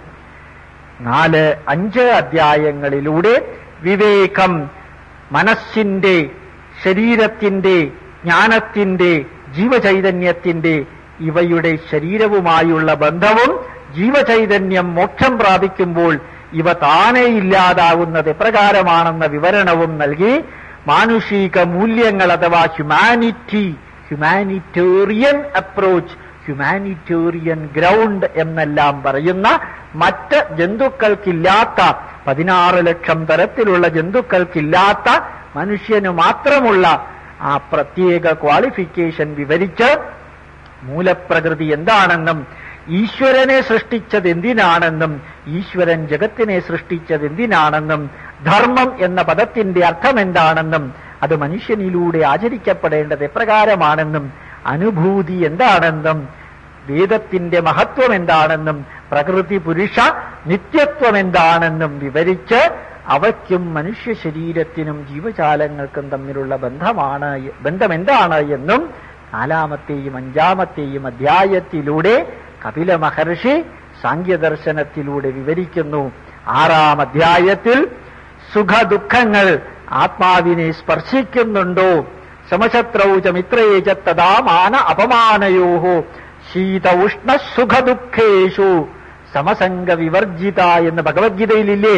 നാല് അഞ്ച് അധ്യായങ്ങളിലൂടെ വിവേകം മനസ്സിന്റെ ശരീരത്തിന്റെ ജ്ഞാനത്തിന്റെ ജീവചൈതന്യത്തിന്റെ ഇവയുടെ ശരീരവുമായുള്ള ബന്ധവും ജീവചൈതന്യം മോക്ഷം പ്രാപിക്കുമ്പോൾ ഇവ താനേ ഇല്ലാതാവുന്നത് എപ്രകാരമാണെന്ന വിവരണവും നൽകി മാനുഷിക മൂല്യങ്ങൾ അഥവാ humanity humanitarian approach humanitarian ground എന്നെല്ലാം പറയുന്ന മറ്റ് ജന്തുക്കൾക്കില്ലാത്ത പതിനാറ് ലക്ഷം തരത്തിലുള്ള ജന്തുക്കൾക്കില്ലാത്ത മനുഷ്യന് മാത്രമുള്ള ആ പ്രത്യേക ക്വാളിഫിക്കേഷൻ വിവരിച്ച് മൂലപ്രകൃതി എന്താണെന്നും ഈശ്വരനെ സൃഷ്ടിച്ചത് എന്തിനാണെന്നും ഈശ്വരൻ ജഗത്തിനെ സൃഷ്ടിച്ചത് എന്തിനാണെന്നും ധർമ്മം എന്ന പദത്തിന്റെ അർത്ഥം എന്താണെന്നും അത് മനുഷ്യനിലൂടെ ആചരിക്കപ്പെടേണ്ടത് എപ്രകാരമാണെന്നും അനുഭൂതി എന്താണെന്നും വേദത്തിന്റെ മഹത്വം എന്താണെന്നും പ്രകൃതി പുരുഷ നിത്യത്വം എന്താണെന്നും വിവരിച്ച് അവയ്ക്കും മനുഷ്യ ശരീരത്തിനും ജീവജാലങ്ങൾക്കും തമ്മിലുള്ള ബന്ധമാണ് ബന്ധം എന്താണ് എന്നും നാലാമത്തെയും അഞ്ചാമത്തെയും അധ്യായത്തിലൂടെ കപില മഹർഷി സാങ്ക്യദർശനത്തിലൂടെ വിവരിക്കുന്നു ആറാം അധ്യായത്തിൽ സുഖദുഃഖങ്ങൾ ആത്മാവിനെ സ്പർശിക്കുന്നുണ്ടോ സമശത്രൗച മിത്രേച തഥാ മാന അപമാനയോഹോ ശീത ഉഷ്ണ സുഖദുഃഖേഷു സമസംഗ വിവർജിത എന്ന് ഭഗവത്ഗീതയിലില്ലേ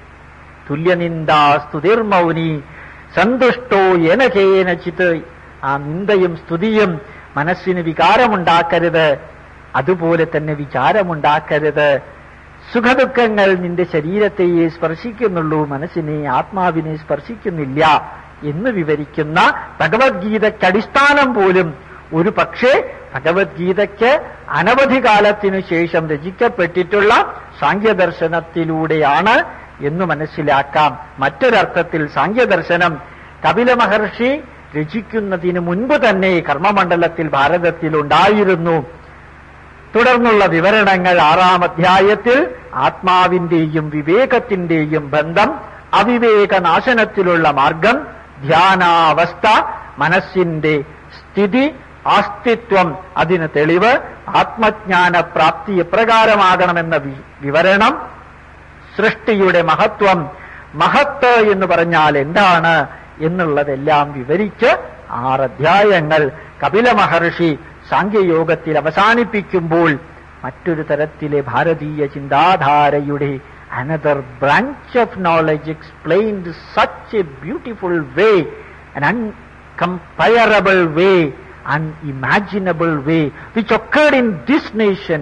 തുല്യനിന്ദാ സ്തുതിർമൗനി സന്തുഷ്ടോ യന കേനചിത് ആ നിന്ദയും സ്തുതിയും മനസ്സിന് വികാരമുണ്ടാക്കരുത് അതുപോലെ തന്നെ വിചാരമുണ്ടാക്കരുത് സുഖദുഃഖങ്ങൾ നിന്റെ ശരീരത്തെയെ സ്പർശിക്കുന്നുള്ളൂ മനസ്സിനെ ആത്മാവിനെ സ്പർശിക്കുന്നില്ല എന്ന് വിവരിക്കുന്ന ഭഗവത്ഗീതയ്ക്ക് അടിസ്ഥാനം പോലും ഒരു പക്ഷേ ഭഗവത്ഗീതയ്ക്ക് അനവധി കാലത്തിനു ശേഷം രചിക്കപ്പെട്ടിട്ടുള്ള സാങ്ക്യദർശനത്തിലൂടെയാണ് എന്ന് മനസ്സിലാക്കാം മറ്റൊരർത്ഥത്തിൽ സാങ്ക്യദർശനം കപില മഹർഷി രചിക്കുന്നതിന് മുൻപ് തന്നെ കർമ്മമണ്ഡലത്തിൽ ഭാരതത്തിൽ ഉണ്ടായിരുന്നു തുടർന്നുള്ള വിവരണങ്ങൾ ആറാം അധ്യായത്തിൽ ആത്മാവിന്റെയും വിവേകത്തിന്റെയും ബന്ധം അവിവേകനാശനത്തിലുള്ള മാർഗം ധ്യാനാവസ്ഥ മനസ്സിന്റെ സ്ഥിതി ആസ്തിത്വം അതിന് തെളിവ് ആത്മജ്ഞാന പ്രാപ്തി എപ്രകാരമാകണമെന്ന വി- വിവരണം സൃഷ്ടിയുടെ മഹത്വം മഹത്ത് എന്ന് പറഞ്ഞാൽ എന്താണ് എന്നുള്ളതെല്ലാം വിവരിച്ച് ആറ് അധ്യായങ്ങൾ കപില മഹർഷി സാങ്ക്യയോഗത്തിൽ അവസാനിപ്പിക്കുമ്പോൾ മറ്റൊരു തരത്തിലെ ഭാരതീയ ചിന്താധാരയുടെ another branch of knowledge explained such a beautiful way an uncomparable way, unimaginable way, which occurred in this nation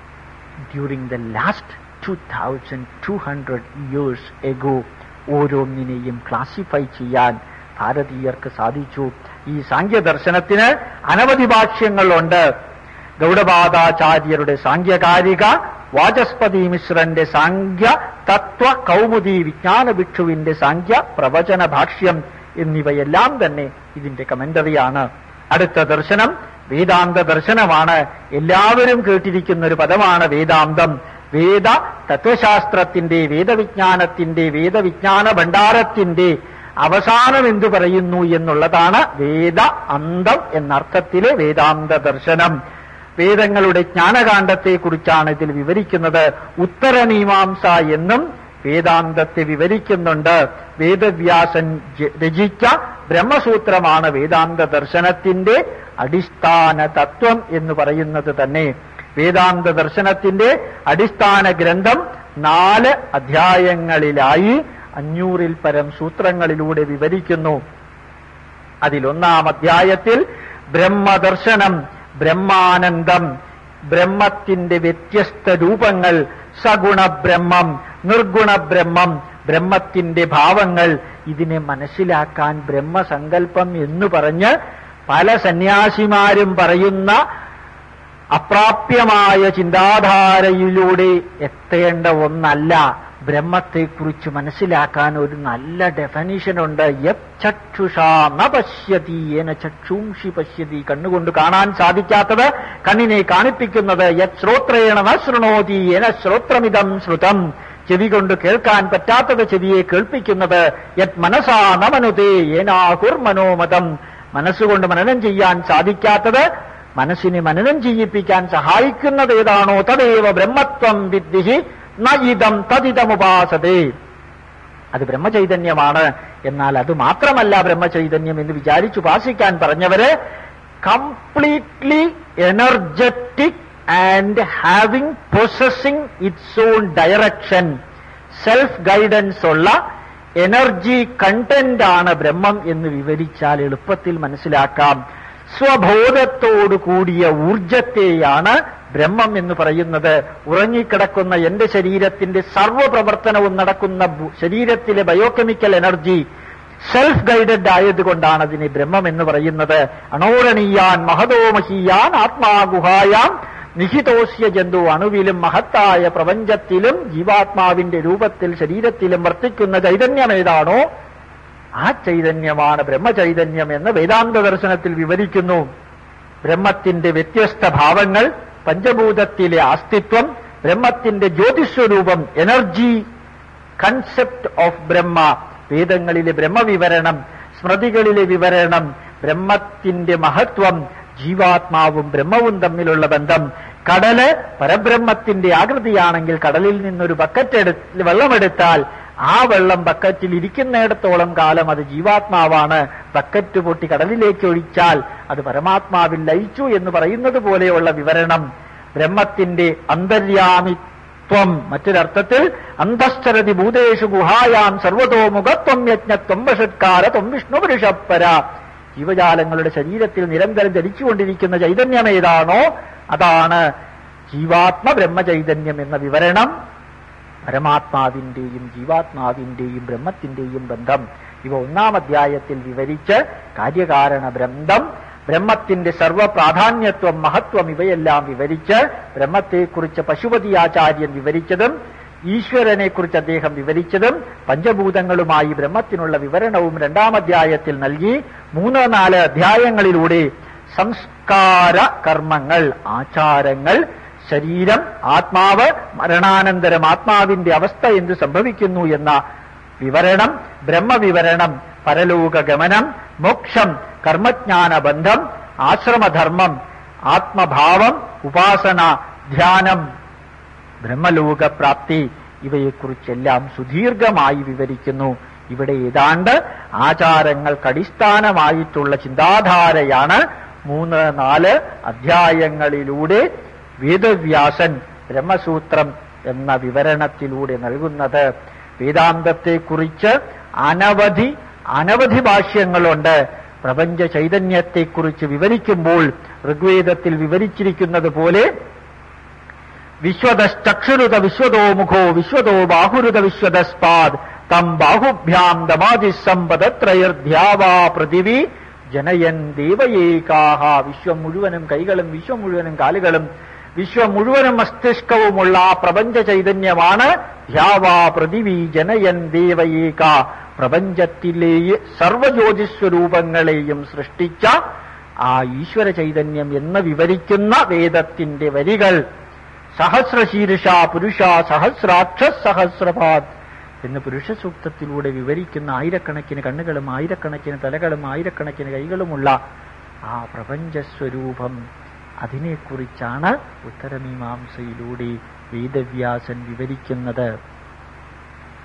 during the last 2200 years ago. ഓരോന്നിനെയും ക്ലാസിഫൈ ചെയ്യാൻ ഭാരതീയർക്ക് സാധിച്ചു ഈ സാങ്ക്യദർശനത്തിന് അനവധി ഭാഷ്യങ്ങളുണ്ട് ഗൗഡപാദാചാര്യരുടെ സാങ്ക്യകാരിക വാചസ്പതി മിശ്രന്റെ സാങ്ക്യ തത്വ കൗമുദി വിജ്ഞാന ഭിക്ഷുവിന്റെ സാങ്ക്യ പ്രവചന ഭാഷ്യം എന്നിവയെല്ലാം തന്നെ ഇതിന്റെ കമന്ററിയാണ് അടുത്ത ദർശനം വേദാന്ത ദർശനമാണ് എല്ലാവരും കേട്ടിരിക്കുന്ന ഒരു പദമാണ് വേദാന്തം വേദ തത്വശാസ്ത്രത്തിന്റെ വേദവിജ്ഞാനത്തിന്റെ വേദവിജ്ഞാന ഭണ്ഡാരത്തിന്റെ അവസാനം എന്തു പറയുന്നു എന്നുള്ളതാണ് വേദ അന്തം എന്നർത്ഥത്തിലെ വേദാന്ത ദർശനം വേദങ്ങളുടെ ജ്ഞാനകാന്ഡത്തെക്കുറിച്ചാണ് ഇതിൽ വിവരിക്കുന്നത് ഉത്തരമീമാംസ എന്നും വേദാന്തത്തെ വിവരിക്കുന്നുണ്ട് വേദവ്യാസൻ ജ- രചിച്ച ബ്രഹ്മസൂത്രമാണ് വേദാന്ത ദർശനത്തിന്റെ അടിസ്ഥാന തത്വം എന്ന് പറയുന്നത് തന്നെ വേദാന്ത ദർശനത്തിന്റെ അടിസ്ഥാന ഗ്രന്ഥം നാല് അധ്യായങ്ങളിലായി അഞ്ഞൂറിൽ പരം സൂത്രങ്ങളിലൂടെ വിവരിക്കുന്നു അതിലൊന്നാം അധ്യായത്തിൽ ബ്രഹ്മദർശനം ബ്രഹ്മാനന്ദം ബ്രഹ്മത്തിന്റെ വ്യത്യസ്ത രൂപങ്ങൾ സഗുണബ്രഹ്മം നിർഗുണബ്രഹ്മം ബ്രഹ്മത്തിന്റെ ഭാവങ്ങൾ ഇതിനെ മനസ്സിലാക്കാൻ ബ്രഹ്മസങ്കല്പം എന്ന് പറഞ്ഞ് പല സന്യാസിമാരും പറയുന്ന അപ്രാപ്യമായ ചിന്താധാരയിലൂടെ എത്തേണ്ട ഒന്നല്ല ബ്രഹ്മത്തെക്കുറിച്ച് മനസ്സിലാക്കാൻ ഒരു നല്ല ഡെഫനിഷനുണ്ട് യത് ചക്ഷുഷാ ന പശ്യതി ഏന ചക്ഷൂംഷി പശ്യതി കണ്ണുകൊണ്ട് കാണാൻ സാധിക്കാത്തത് കണ്ണിനെ കാണിപ്പിക്കുന്നത് യത് ശ്രോത്രേണ ന ശൃണോതി ഏന ശ്രോത്രമിതം ശ്രുതം ചെവി കൊണ്ട് കേൾക്കാൻ പറ്റാത്തത് ചെവിയെ കേൾപ്പിക്കുന്നത് യത് മനസാ ന മനുതേ ഏനാഹുർ മനോമതം മനസ്സുകൊണ്ട് മനനം ചെയ്യാൻ സാധിക്കാത്തത് മനസ്സിനെ മനനം ചെയ്യിപ്പിക്കാൻ സഹായിക്കുന്നത് ഏതാണോ തദേവ ബ്രഹ്മത്വം വിദ്ധിഹി ന ഇതം തദിതമുപാസതേ അത് ബ്രഹ്മചൈതന്യമാണ് എന്നാൽ അത് മാത്രമല്ല ബ്രഹ്മചൈതന്യം എന്ന് വിചാരിച്ചു ഉപാസിക്കാൻ പറഞ്ഞവര് completely energetic and having possessing its own direction self guidance ഉള്ള എനർജി കണ്ടന്റ് ആണ് ബ്രഹ്മം എന്ന് വിവരിച്ചാൽ എളുപ്പത്തിൽ മനസ്സിലാക്കാം സ്വബോധത്തോടു കൂടിയ ഊർജത്തെയാണ് ബ്രഹ്മം എന്ന് പറയുന്നത് ഉറങ്ങിക്കിടക്കുന്ന എന്റെ ശരീരത്തിന്റെ സർവ്വപ്രവർത്തനവും നടക്കുന്ന ബു- ശരീരത്തിലെ ബയോകെമിക്കൽ എനർജി സെൽഫ് ഗൈഡഡ് ആയതുകൊണ്ടാണ് അതിനെ ബ്രഹ്മം എന്ന് പറയുന്നത് അണോരണീയാൻ മഹതോമഹീയാൻ ആത്മാഗുഹായാം നിഹിതോസ്യ ജന്തു അണുവിലും മഹത്തായ പ്രപഞ്ചത്തിലും ജീവാത്മാവിന്റെ രൂപത്തിൽ ശരീരത്തിലും വർത്തിക്കുന്ന ചൈതന്യം ഏതാണോ ആ ചൈതന്യമാണ് ബ്രഹ്മചൈതന്യം എന്ന് വേദാന്ത ദർശനത്തിൽ വിവരിക്കുന്നു ബ്രഹ്മത്തിന്റെ വ്യത്യസ്ത ഭാവങ്ങൾ പഞ്ചഭൂതത്തിലെ അസ്തിത്വം ബ്രഹ്മത്തിന്റെ ജ്യോതിസ്വരൂപം എനർജി കൺസെപ്റ്റ് ഓഫ് ബ്രഹ്മ വേദങ്ങളിലെ ബ്രഹ്മവിവരണം സ്മൃതികളിലെ വിവരണം ബ്രഹ്മത്തിന്റെ മഹത്വം ജീവാത്മാവും ബ്രഹ്മവും തമ്മിലുള്ള ബന്ധം കടല് പരബ്രഹ്മത്തിന്റെ ആകൃതിയാണെങ്കിൽ കടലിൽ നിന്നൊരു ബക്കറ്റ് എടുത്ത് വെള്ളമെടുത്താൽ ആ വെള്ളം ബക്കറ്റിൽ ഇരിക്കുന്നിടത്തോളം കാലം അത് ജീവാത്മാവാണ് ബക്കറ്റ് പൊട്ടി കടലിലേക്ക് ഒഴിച്ചാൽ അത് പരമാത്മാവിൽ ലയിച്ചു എന്ന് പറയുന്നത് പോലെയുള്ള വിവരണം ബ്രഹ്മത്തിന്റെ അന്തര്യാമിത്വം മറ്റൊരർത്ഥത്തിൽ അന്തശ്ചരതി ഭൂതേഷു ഗുഹായാം സർവതോമുഖത്വം യജ്ഞത്വം വഷത്കാര ത്വം വിഷ്ണു പുരുഷപ്പര ജീവജാലങ്ങളുടെ ശരീരത്തിൽ നിരന്തരം ജനിച്ചുകൊണ്ടിരിക്കുന്ന ചൈതന്യം ഏതാണോ അതാണ് ജീവാത്മ ബ്രഹ്മചൈതന്യം എന്ന വിവരണം പരമാത്മാവിന്റെയും ജീവാത്മാവിന്റെയും ബ്രഹ്മത്തിന്റെയും ബന്ധം ഇവ ഒന്നാം അധ്യായത്തിൽ വിവരിച്ച് കാര്യകാരണ ബന്ധം ബ്രഹ്മത്തിന്റെ സർവപ്രാധാന്യത്വം മഹത്വം ഇവയെല്ലാം വിവരിച്ച് ബ്രഹ്മത്തെക്കുറിച്ച് പശുപതി ആചാര്യൻ വിവരിച്ചതും ഈശ്വരനെക്കുറിച്ച് അദ്ദേഹം വിവരിച്ചതും പഞ്ചഭൂതങ്ങളുമായി ബ്രഹ്മത്തിനുള്ള വിവരണവും രണ്ടാം അധ്യായത്തിൽ നൽകി മൂന്ന് നാല് അധ്യായങ്ങളിലൂടെ സംസ്കാര കർമ്മങ്ങൾ ആചാരങ്ങൾ ശരീരം ആത്മാവ് മരണാനന്തരം ആത്മാവിന്റെ അവസ്ഥ എന്ത് സംഭവിക്കുന്നു എന്ന വിവരണം ബ്രഹ്മവിവരണം പരലോക ഗമനം മോക്ഷം കർമ്മജ്ഞാന ബന്ധം ആശ്രമധർമ്മം ആത്മഭാവം ഉപാസന ധ്യാനം ബ്രഹ്മലോകപ്രാപ്തി ഇവയെക്കുറിച്ചെല്ലാം സുദീർഘമായി വിവരിക്കുന്നു ഇവിടെ ഏതാണ്ട് ആചാരങ്ങൾക്ക് അടിസ്ഥാനമായിട്ടുള്ള ചിന്താധാരയാണ് മൂന്ന് നാല് അധ്യായങ്ങളിലൂടെ വേദവ്യാസൻ ബ്രഹ്മസൂത്രം എന്ന വിവരണത്തിലൂടെ നൽകുന്നത് വേദാന്തത്തെക്കുറിച്ച് അനവധി അനവധി ഭാഷ്യങ്ങളുണ്ട് പ്രപഞ്ച ചൈതന്യത്തെക്കുറിച്ച് വിവരിക്കുമ്പോൾ ഋഗ്വേദത്തിൽ വിവരിച്ചിരിക്കുന്നത് പോലെ വിശ്വതശ്ചക്ഷുരുത വിശ്വതോ മുഖോ വിശ്വതോ ബാഹുരുത വിശ്വതസ്പാദ് തം ബാഹുഭ്യാം ദമാതി സമ്പദത്രയർധ്യാവാ പൃഥിവി ജനയൻ ദേവയേകാഹ വിശ്വം മുഴുവനും കൈകളും വിശ്വം മുഴുവനും കാലുകളും വിശ്വം മുഴുവനും മസ്തിഷ്കവുമുള്ള ആ പ്രപഞ്ച ചൈതന്യമാണ് ധ്യാവാ പൃഥിവി ജനയൻ ദേവയേക പ്രപഞ്ചത്തിലെ സർവജ്യോതിസ്വരൂപങ്ങളെയും സൃഷ്ടിച്ച ആ ഈശ്വര ചൈതന്യം എന്ന് വിവരിക്കുന്ന വേദത്തിന്റെ വരികൾ സഹസ്രശീർഷ പുരുഷ സഹസ്രാക്ഷ സഹസ്രപാദ് എന്ന് പുരുഷ സൂക്തത്തിലൂടെ വിവരിക്കുന്ന ആയിരക്കണക്കിന് കണ്ണുകളും ആയിരക്കണക്കിന് തലകളും ആയിരക്കണക്കിന് കൈകളുമുള്ള ആ പ്രപഞ്ചസ്വരൂപം അതിനെക്കുറിച്ചാണ് ഉത്തരമീമാംസയിലൂടെ വേദവ്യാസൻ വിവരിക്കുന്നത്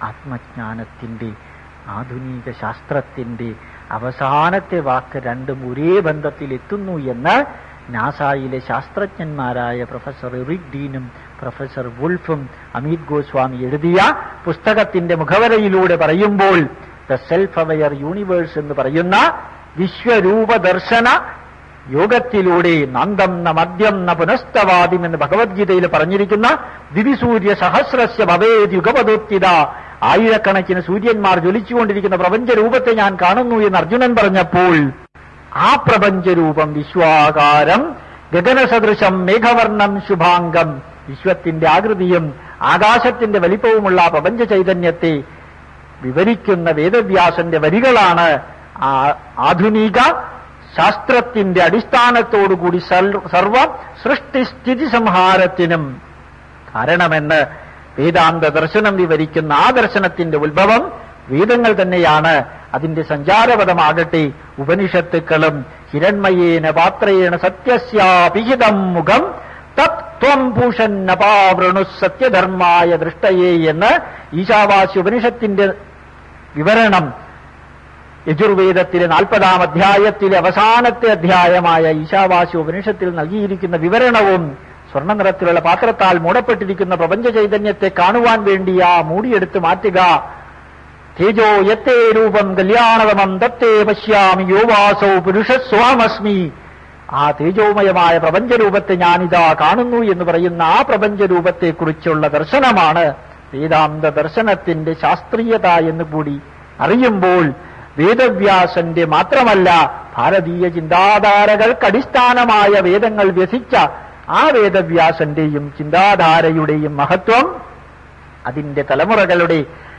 ആത്മജ്ഞാനത്തിന്റെ ആധുനിക ശാസ്ത്രത്തിന്റെ അവസാനത്തെ വാക്ക് രണ്ടും ഒരേ ബന്ധത്തിൽ എത്തുന്നു എന്ന് നാസായിലെ ശാസ്ത്രജ്ഞന്മാരായ പ്രൊഫസർ ഇറിക് ഡീനും പ്രൊഫസർ വുൾഫും അമിത് ഗോസ്വാമി എഴുതിയ പുസ്തകത്തിന്റെ മുഖവരയിലൂടെ പറയുമ്പോൾ ദ സെൽഫ് അവയർ യൂണിവേഴ്സ് എന്ന് പറയുന്ന വിശ്വരൂപ ദർശന യോഗത്തിലൂടെ നന്ദം ന മദ്യം ന പുനസ്തവാദിം എന്ന് ഭഗവത്ഗീതയിൽ പറഞ്ഞിരിക്കുന്ന ദിവിസൂര്യ സഹസ്രസ്യ ഭവേദ് യുഗപദോത്തിത ആയിരക്കണക്കിന് സൂര്യന്മാർ ജ്വലിച്ചുകൊണ്ടിരിക്കുന്ന പ്രപഞ്ച രൂപത്തെ ഞാൻ കാണുന്നു എന്ന് അർജുനൻ പറഞ്ഞപ്പോൾ ആ പ്രപഞ്ചരൂപം വിശ്വാകാരം ഗഗനസദൃശം മേഘവർണം ശുഭാംഗം വിശ്വത്തിന്റെ ആകൃതിയും ആകാശത്തിന്റെ വലിപ്പവുമുള്ള ആ പ്രപഞ്ച ചൈതന്യത്തെ വിവരിക്കുന്ന വേദവ്യാസന്റെ വരികളാണ് ആ ആധുനിക ശാസ്ത്രത്തിന്റെ അടിസ്ഥാനത്തോടുകൂടി സൽ- സർവ സൃഷ്ടിസ്ഥിതി സംഹാരത്തിനും കാരണമെന്ന് വേദാന്ത ദർശനം വിവരിക്കുന്ന ആ ദർശനത്തിന്റെ ഉത്ഭവം വേദങ്ങൾ തന്നെയാണ് അതിന്റെ സഞ്ചാരപദമാകട്ടെ ഉപനിഷത്തുക്കളും ഹിരൺമയേന പാത്രേണ സത്യസ്യാപിഹിതം മുഖം തത്വം ഭൂഷന്നപാവൃണു സത്യധർമായ ദൃഷ്ടയെ എന്ന് ഈശാവാസി ഉപനിഷത്തിന്റെ വിവരണം യജുർവേദത്തിലെ നാൽപ്പതാം അധ്യായത്തിലെ അവസാനത്തെ അധ്യായമായ ഈശാവാസി ഉപനിഷത്തിൽ നൽകിയിരിക്കുന്ന വിവരണവും സ്വർണ്ണ നിറത്തിലുള്ള പാത്രത്താൽ മൂടപ്പെട്ടിരിക്കുന്ന പ്രപഞ്ച ചൈതന്യത്തെ കാണുവാൻ വേണ്ടി ആ മൂടിയെടുത്ത് മാറ്റുക തേജോ യത്തേ രൂപം കല്യാണതമം തത്തേ പശ്യാമി യോവാസൗ പുരുഷസ്വാമസ്മി ആ തേജോമയമായ പ്രപഞ്ചരൂപത്തെ ഞാനിതാ കാണുന്നു എന്ന് പറയുന്ന ആ പ്രപഞ്ചരൂപത്തെക്കുറിച്ചുള്ള ദർശനമാണ് വേദാന്ത ദർശനത്തിന്റെ ശാസ്ത്രീയത എന്ന് കൂടി അറിയുമ്പോൾ വേദവ്യാസന്റെ മാത്രമല്ല ഭാരതീയ ചിന്താധാരകൾക്ക് അടിസ്ഥാനമായ വേദങ്ങൾ വ്യസിച്ച ആ വേദവ്യാസന്റെയും ചിന്താധാരയുടെയും മഹത്വം അതിന്റെ തലമുറകളുടെ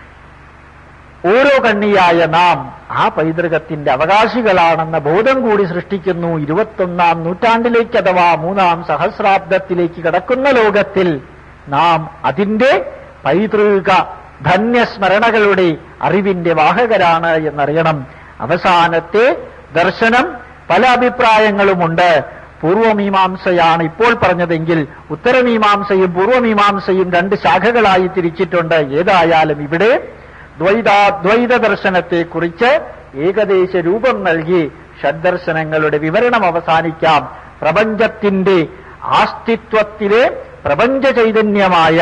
ഓരോ കണ്ണിയായ നാം ആ പൈതൃകത്തിന്റെ അവകാശികളാണെന്ന ബോധം കൂടി സൃഷ്ടിക്കുന്നു ഇരുപത്തൊന്നാം നൂറ്റാണ്ടിലേക്ക് അഥവാ മൂന്നാം സഹസ്രാബ്ദത്തിലേക്ക് കടക്കുന്ന ലോകത്തിൽ നാം അതിന്റെ പൈതൃക ധന്യസ്മരണകളുടെ അറിവിന്റെ വാഹകരാണ് എന്നറിയണം അവസാനത്തെ ദർശനം പല അഭിപ്രായങ്ങളുമുണ്ട് പൂർവമീമാംസയാണ് ഇപ്പോൾ പറഞ്ഞതെങ്കിൽ ഉത്തരമീമാംസയും പൂർവമീമാംസയും രണ്ട് ശാഖകളായി തിരിച്ചിട്ടുണ്ട് ഏതായാലും ഇവിടെ ദ്വൈതാദ്വൈത ദർശനത്തെക്കുറിച്ച് ഏകദേശ രൂപം നൽകി ഷഡ്ദർശനങ്ങളുടെ വിവരണം അവസാനിക്കാം പ്രപഞ്ചത്തിന്റെ ആസ്തിത്വത്തിലെ പ്രപഞ്ച ചൈതന്യമായ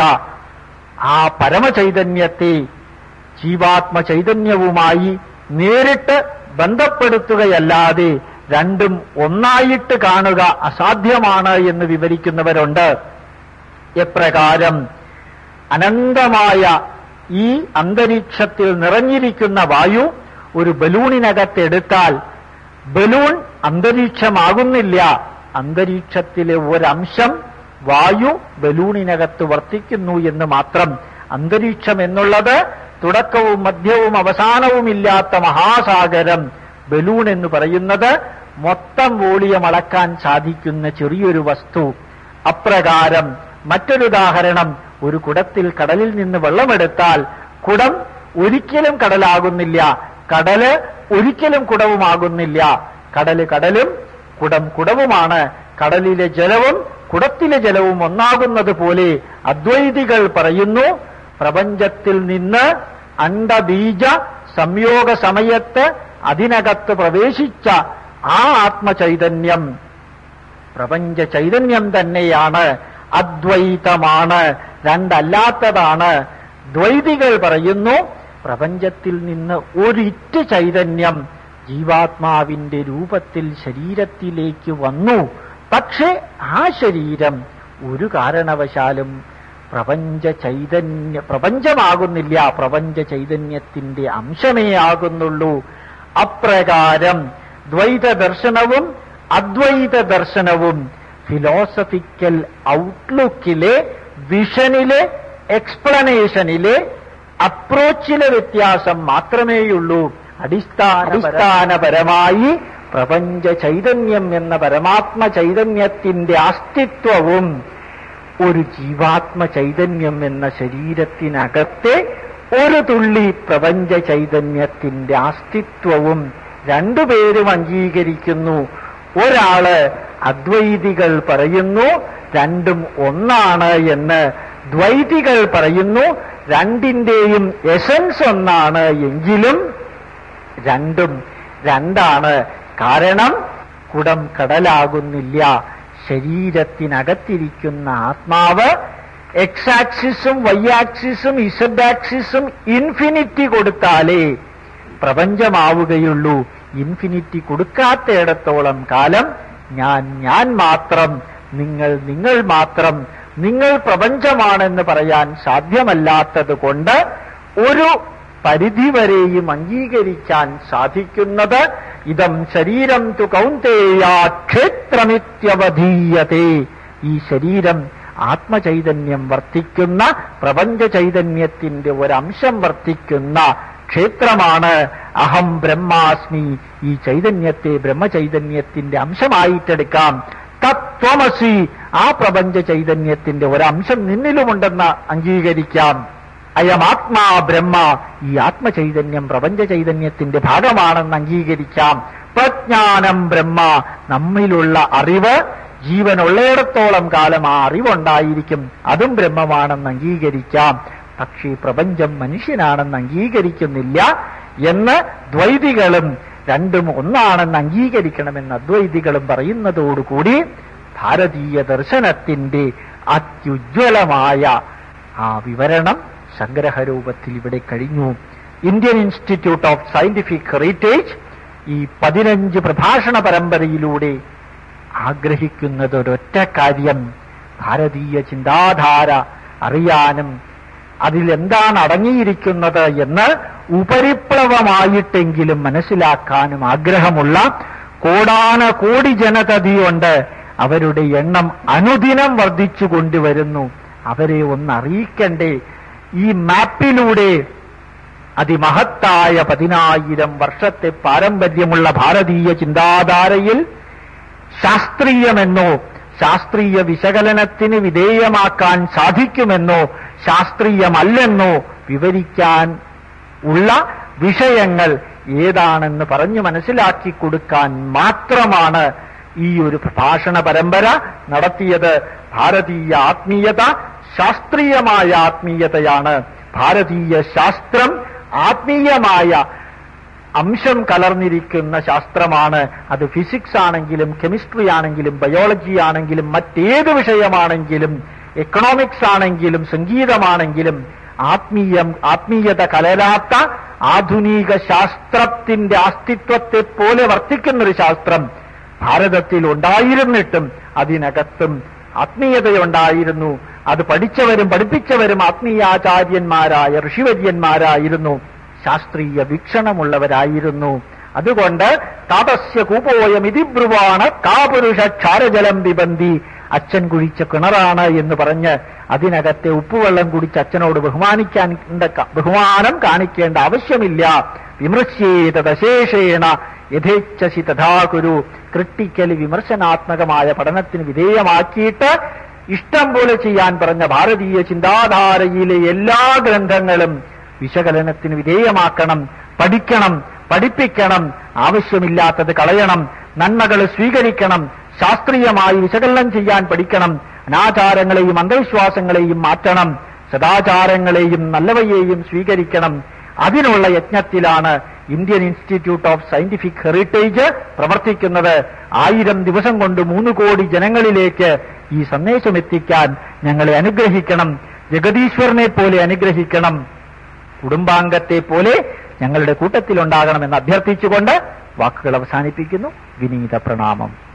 ആ പരമചൈതന്യത്തെ ജീവാത്മ ചൈതന്യവുമായി നേരിട്ട് ബന്ധപ്പെടുത്തുകയല്ലാതെ രണ്ടും ഒന്നായിട്ട് കാണുക അസാധ്യമാണ് എന്ന് വിവരിക്കുന്നവരുണ്ട് എപ്രകാരം അനന്തമായ ഈ അന്തരീക്ഷത്തിൽ നിറഞ്ഞിരിക്കുന്ന വായു ഒരു ബലൂണിനകത്തെടുത്താൽ ബലൂൺ അന്തരീക്ഷമാകുന്നില്ല അന്തരീക്ഷത്തിലെ ഒരംശം വായു ബലൂണിനകത്ത് വർത്തിക്കുന്നു എന്ന് മാത്രം അന്തരീക്ഷം എന്നുള്ളത് തുടക്കവും മധ്യവും അവസാനവുമില്ലാത്ത മഹാസാഗരം ബലൂൺ എന്ന് പറയുന്നത് മൊത്തം വോളിയം അളക്കാൻ സാധിക്കുന്ന ചെറിയൊരു വസ്തു അപ്രകാരം മറ്റൊരുദാഹരണം ഒരു കുടത്തിൽ കടലിൽ നിന്ന് വെള്ളമെടുത്താൽ കുടം ഒരിക്കലും കടലാകുന്നില്ല കടല് ഒരിക്കലും കുടവുമാകുന്നില്ല കടല് കടലും കുടം കുടവുമാണ് കടലിലെ ജലവും കുടത്തിലെ ജലവും ഒന്നാകുന്നത് പോലെ അദ്വൈതികൾ പറയുന്നു പ്രപഞ്ചത്തിൽ നിന്ന് അണ്ടബീജ സംയോഗ സമയത്ത് അതിനകത്ത് പ്രവേശിച്ച ആ ആത്മചൈതന്യം പ്രപഞ്ച ചൈതന്യം തന്നെയാണ് അദ്വൈതമാണ് രണ്ടല്ലാത്തതാണ് ദ്വൈതികൾ പറയുന്നു പ്രപഞ്ചത്തിൽ നിന്ന് ഒരിറ്റ് ചൈതന്യം ജീവാത്മാവിന്റെ രൂപത്തിൽ ശരീരത്തിലേക്ക് വന്നു പക്ഷേ ആ ശരീരം ഒരു കാരണവശാലും പ്രപഞ്ച ചൈതന്യ പ്രപഞ്ചമാകുന്നില്ല പ്രപഞ്ച ചൈതന്യത്തിന്റെ അംശമേ ആകുന്നുള്ളൂ അപ്രകാരം ദ്വൈത ദർശനവും അദ്വൈത ദർശനവും ഫിലോസഫിക്കൽ ഔട്ട്ലുക്കിലെ വിഷനിലെ എക്സ്പ്ലനേഷനിലെ അപ്രോച്ചിലെ വ്യത്യാസം മാത്രമേയുള്ളൂ അടിസ്ഥാന അടിസ്ഥാനപരമായി പ്രപഞ്ച ചൈതന്യം എന്ന പരമാത്മ ചൈതന്യത്തിന്റെ അസ്തിത്വവും ഒരു ജീവാത്മ ചൈതന്യം എന്ന ശരീരത്തിനകത്തെ ഒരു തുള്ളി പ്രപഞ്ച ചൈതന്യത്തിന്റെ അസ്തിത്വവും രണ്ടുപേരും അംഗീകരിക്കുന്നു ഒരാള് അദ്വൈതികൾ പറയുന്നു രണ്ടും ഒന്നാണ് എന്ന് ദ്വൈതികൾ പറയുന്നു രണ്ടിന്റെയും എസൻസ് ഒന്നാണ് എങ്കിലും രണ്ടും രണ്ടാണ് കാരണം കുടം കടലാകുന്നില്ല ശരീരത്തിനകത്തിരിക്കുന്ന ആത്മാവ് എക്സ് ആക്സിസും വൈ ആക്സിസും ഇസഡ് ആക്സിസും ഇൻഫിനിറ്റി കൊടുത്താലേ പ്രപഞ്ചമാവുകയുള്ളൂ ഇൻഫിനിറ്റി കൊടുക്കാത്തയിടത്തോളം കാലം ഞാൻ ഞാൻ മാത്രം നിങ്ങൾ നിങ്ങൾ മാത്രം നിങ്ങൾ പ്രപഞ്ചമാണെന്ന് പറയാൻ സാധ്യമല്ലാത്തത് കൊണ്ട് ഒരു പരിധിവരെയും അംഗീകരിക്കാൻ സാധിക്കുന്നത് ഇതം ശരീരം തു കൗന്തേയാ ക്ഷേത്രമിത്യവധീയതേ ഈ ശരീരം ആത്മചൈതന്യം വർത്തിക്കുന്ന പ്രപഞ്ച ചൈതന്യത്തിന്റെ ഒരംശം വർത്തിക്കുന്ന ക്ഷേത്രമാണ് അഹം ബ്രഹ്മാസ്മി ഈ ചൈതന്യത്തെ ബ്രഹ്മചൈതന്യത്തിന്റെ അംശമായിട്ടെടുക്കാം തത്വമസി ആ പ്രപഞ്ച ചൈതന്യത്തിന്റെ ഒരംശം നിന്നിലുമുണ്ടെന്ന് അംഗീകരിക്കാം അയമാത്മാ ബ്രഹ്മ ഈ ആത്മചൈതന്യം പ്രപഞ്ച ചൈതന്യത്തിന്റെ ഭാഗമാണെന്ന് അംഗീകരിക്കാം പ്രജ്ഞാനം ബ്രഹ്മ നമ്മിലുള്ള അറിവ് ജീവനുള്ളയിടത്തോളം കാലം ആ അറിവുണ്ടായിരിക്കും അതും ബ്രഹ്മമാണെന്ന് അംഗീകരിക്കാം പക്ഷേ പ്രപഞ്ചം മനുഷ്യനാണെന്ന് അംഗീകരിക്കുന്നില്ല എന്ന് ദ്വൈതികളും രണ്ടും ഒന്നാണെന്ന് അംഗീകരിക്കണമെന്ന് അദ്വൈതികളും പറയുന്നതോടുകൂടി ഭാരതീയ ദർശനത്തിന്റെ അത്യുജ്വലമായ ആ വിവരണം സംഗ്രഹരൂപത്തിൽ ഇവിടെ കഴിഞ്ഞു Indian institute of scientific heritage ഈ പതിനഞ്ച് പ്രഭാഷണ പരമ്പരയിലൂടെ ആഗ്രഹിക്കുന്നത് ഒരൊറ്റ കാര്യം ഭാരതീയ ചിന്താധാര അറിയാനും അതിലെന്താണ് അടങ്ങിയിരിക്കുന്നത് എന്ന് ഉപരിപ്ലവമായിട്ടെങ്കിലും മനസ്സിലാക്കാനും ആഗ്രഹമുള്ള കോടാന കോടി ജനതതിയുണ്ട് അവരുടെ എണ്ണം അനുദിനം വർദ്ധിച്ചു കൊണ്ടുവരുന്നു അവരെ ഒന്ന് അറിയിക്കണ്ടേ ഈ മാപ്പിലൂടെ അതിമഹത്തായ പതിനായിരം വർഷത്തെ പാരമ്പര്യമുള്ള ഭാരതീയ ചിന്താധാരയിൽ ശാസ്ത്രീയമെന്നോ ശാസ്ത്രീയ വിശകലനത്തിന് വിധേയമാക്കാൻ സാധിക്കുമെന്നോ ശാസ്ത്രീയമല്ലെന്നോ വിവരിക്കാൻ ഉള്ള വിഷയങ്ങൾ ഏതാണെന്ന് പറഞ്ഞു മനസ്സിലാക്കി കൊടുക്കാൻ മാത്രമാണ് ഈ ഒരു പ്രഭാഷണ പരമ്പര നടത്തിയത് ഭാരതീയ ആത്മീയത ശാസ്ത്രീയമായ ആത്മീയതയാണ് ഭാരതീയ ശാസ്ത്രം ആത്മീയമായ അംശം കലർന്നിരിക്കുന്ന ശാസ്ത്രമാണ് അത് ഫിസിക്സ് ആണെങ്കിലും കെമിസ്ട്രി ആണെങ്കിലും ബയോളജി ആണെങ്കിലും മറ്റേത് വിഷയമാണെങ്കിലും എക്കണോമിക്സ് ആണെങ്കിലും സംഗീതമാണെങ്കിലും ആത്മീയം ആത്മീയത കലരാത്ത ആധുനിക ശാസ്ത്രത്തിന്റെ അസ്തിത്വത്തെ പോലെ വർത്തിക്കുന്നൊരു ശാസ്ത്രം ഭാരതത്തിൽ ഉണ്ടായിരുന്നിട്ടും അതിനകത്തും ആത്മീയതയുണ്ടായിരുന്നു അത് പഠിച്ചവരും പഠിപ്പിച്ചവരും ആത്മീയാചാര്യന്മാരായ ഋഷിവര്യന്മാരായിരുന്നു ശാസ്ത്രീയ വീക്ഷണമുള്ളവരായിരുന്നു അതുകൊണ്ട് താപസ്യ കൂപോയം ഇതിബ്രുവാണ് കാപുരുഷ ക്ഷാരജലം വിബന്തി അച്ഛൻ കുഴിച്ച കിണറാണ് എന്ന് പറഞ്ഞ് അതിനകത്തെ ഉപ്പുവെള്ളം കുടിച്ച് അച്ഛനോട് ബഹുമാനിക്കാൻ ബഹുമാനം കാണിക്കേണ്ട ആവശ്യമില്ല വിമൃശ്യേതശേഷേണ യഥേച്ഛസി തഥാകുരു ക്രിട്ടിക്കലി വിമർശനാത്മകമായ പഠനത്തിന് വിധേയമാക്കിയിട്ട് ഇഷ്ടം പോലെ ചെയ്യാൻ പറഞ്ഞ ഭാരതീയ ചിന്താധാരയിലെ എല്ലാ ഗ്രന്ഥങ്ങളും വിശകലനത്തിന് വിധേയമാക്കണം പഠിക്കണം പഠിപ്പിക്കണം ആവശ്യമില്ലാത്തത് കളയണം നന്മകൾ സ്വീകരിക്കണം ശാസ്ത്രീയമായി വിശകലനം ചെയ്യാൻ പഠിക്കണം അനാചാരങ്ങളെയും അന്ധവിശ്വാസങ്ങളെയും മാറ്റണം സദാചാരങ്ങളെയും നല്ലവയെയും സ്വീകരിക്കണം അതിനുള്ള യജ്ഞത്തിലാണ് Indian institute of scientific heritage പ്രവർത്തിക്കുന്നത് ആയിരം ദിവസം കൊണ്ട് മൂന്ന് കോടി ജനങ്ങളിലേക്ക് ഈ സന്ദേശം എത്തിക്കാൻ ഞങ്ങളെ അനുഗ്രഹിക്കണം ജഗദീശ്വരനെ പോലെ അനുഗ്രഹിക്കണം കുടുംബാംഗത്തെ പോലെ ഞങ്ങളുടെ കൂട്ടത്തിലുണ്ടാകണമെന്ന് അഭ്യർത്ഥിച്ചുകൊണ്ട് വാക്കുകൾ അവസാനിപ്പിക്കുന്നു വിനീത പ്രണാമം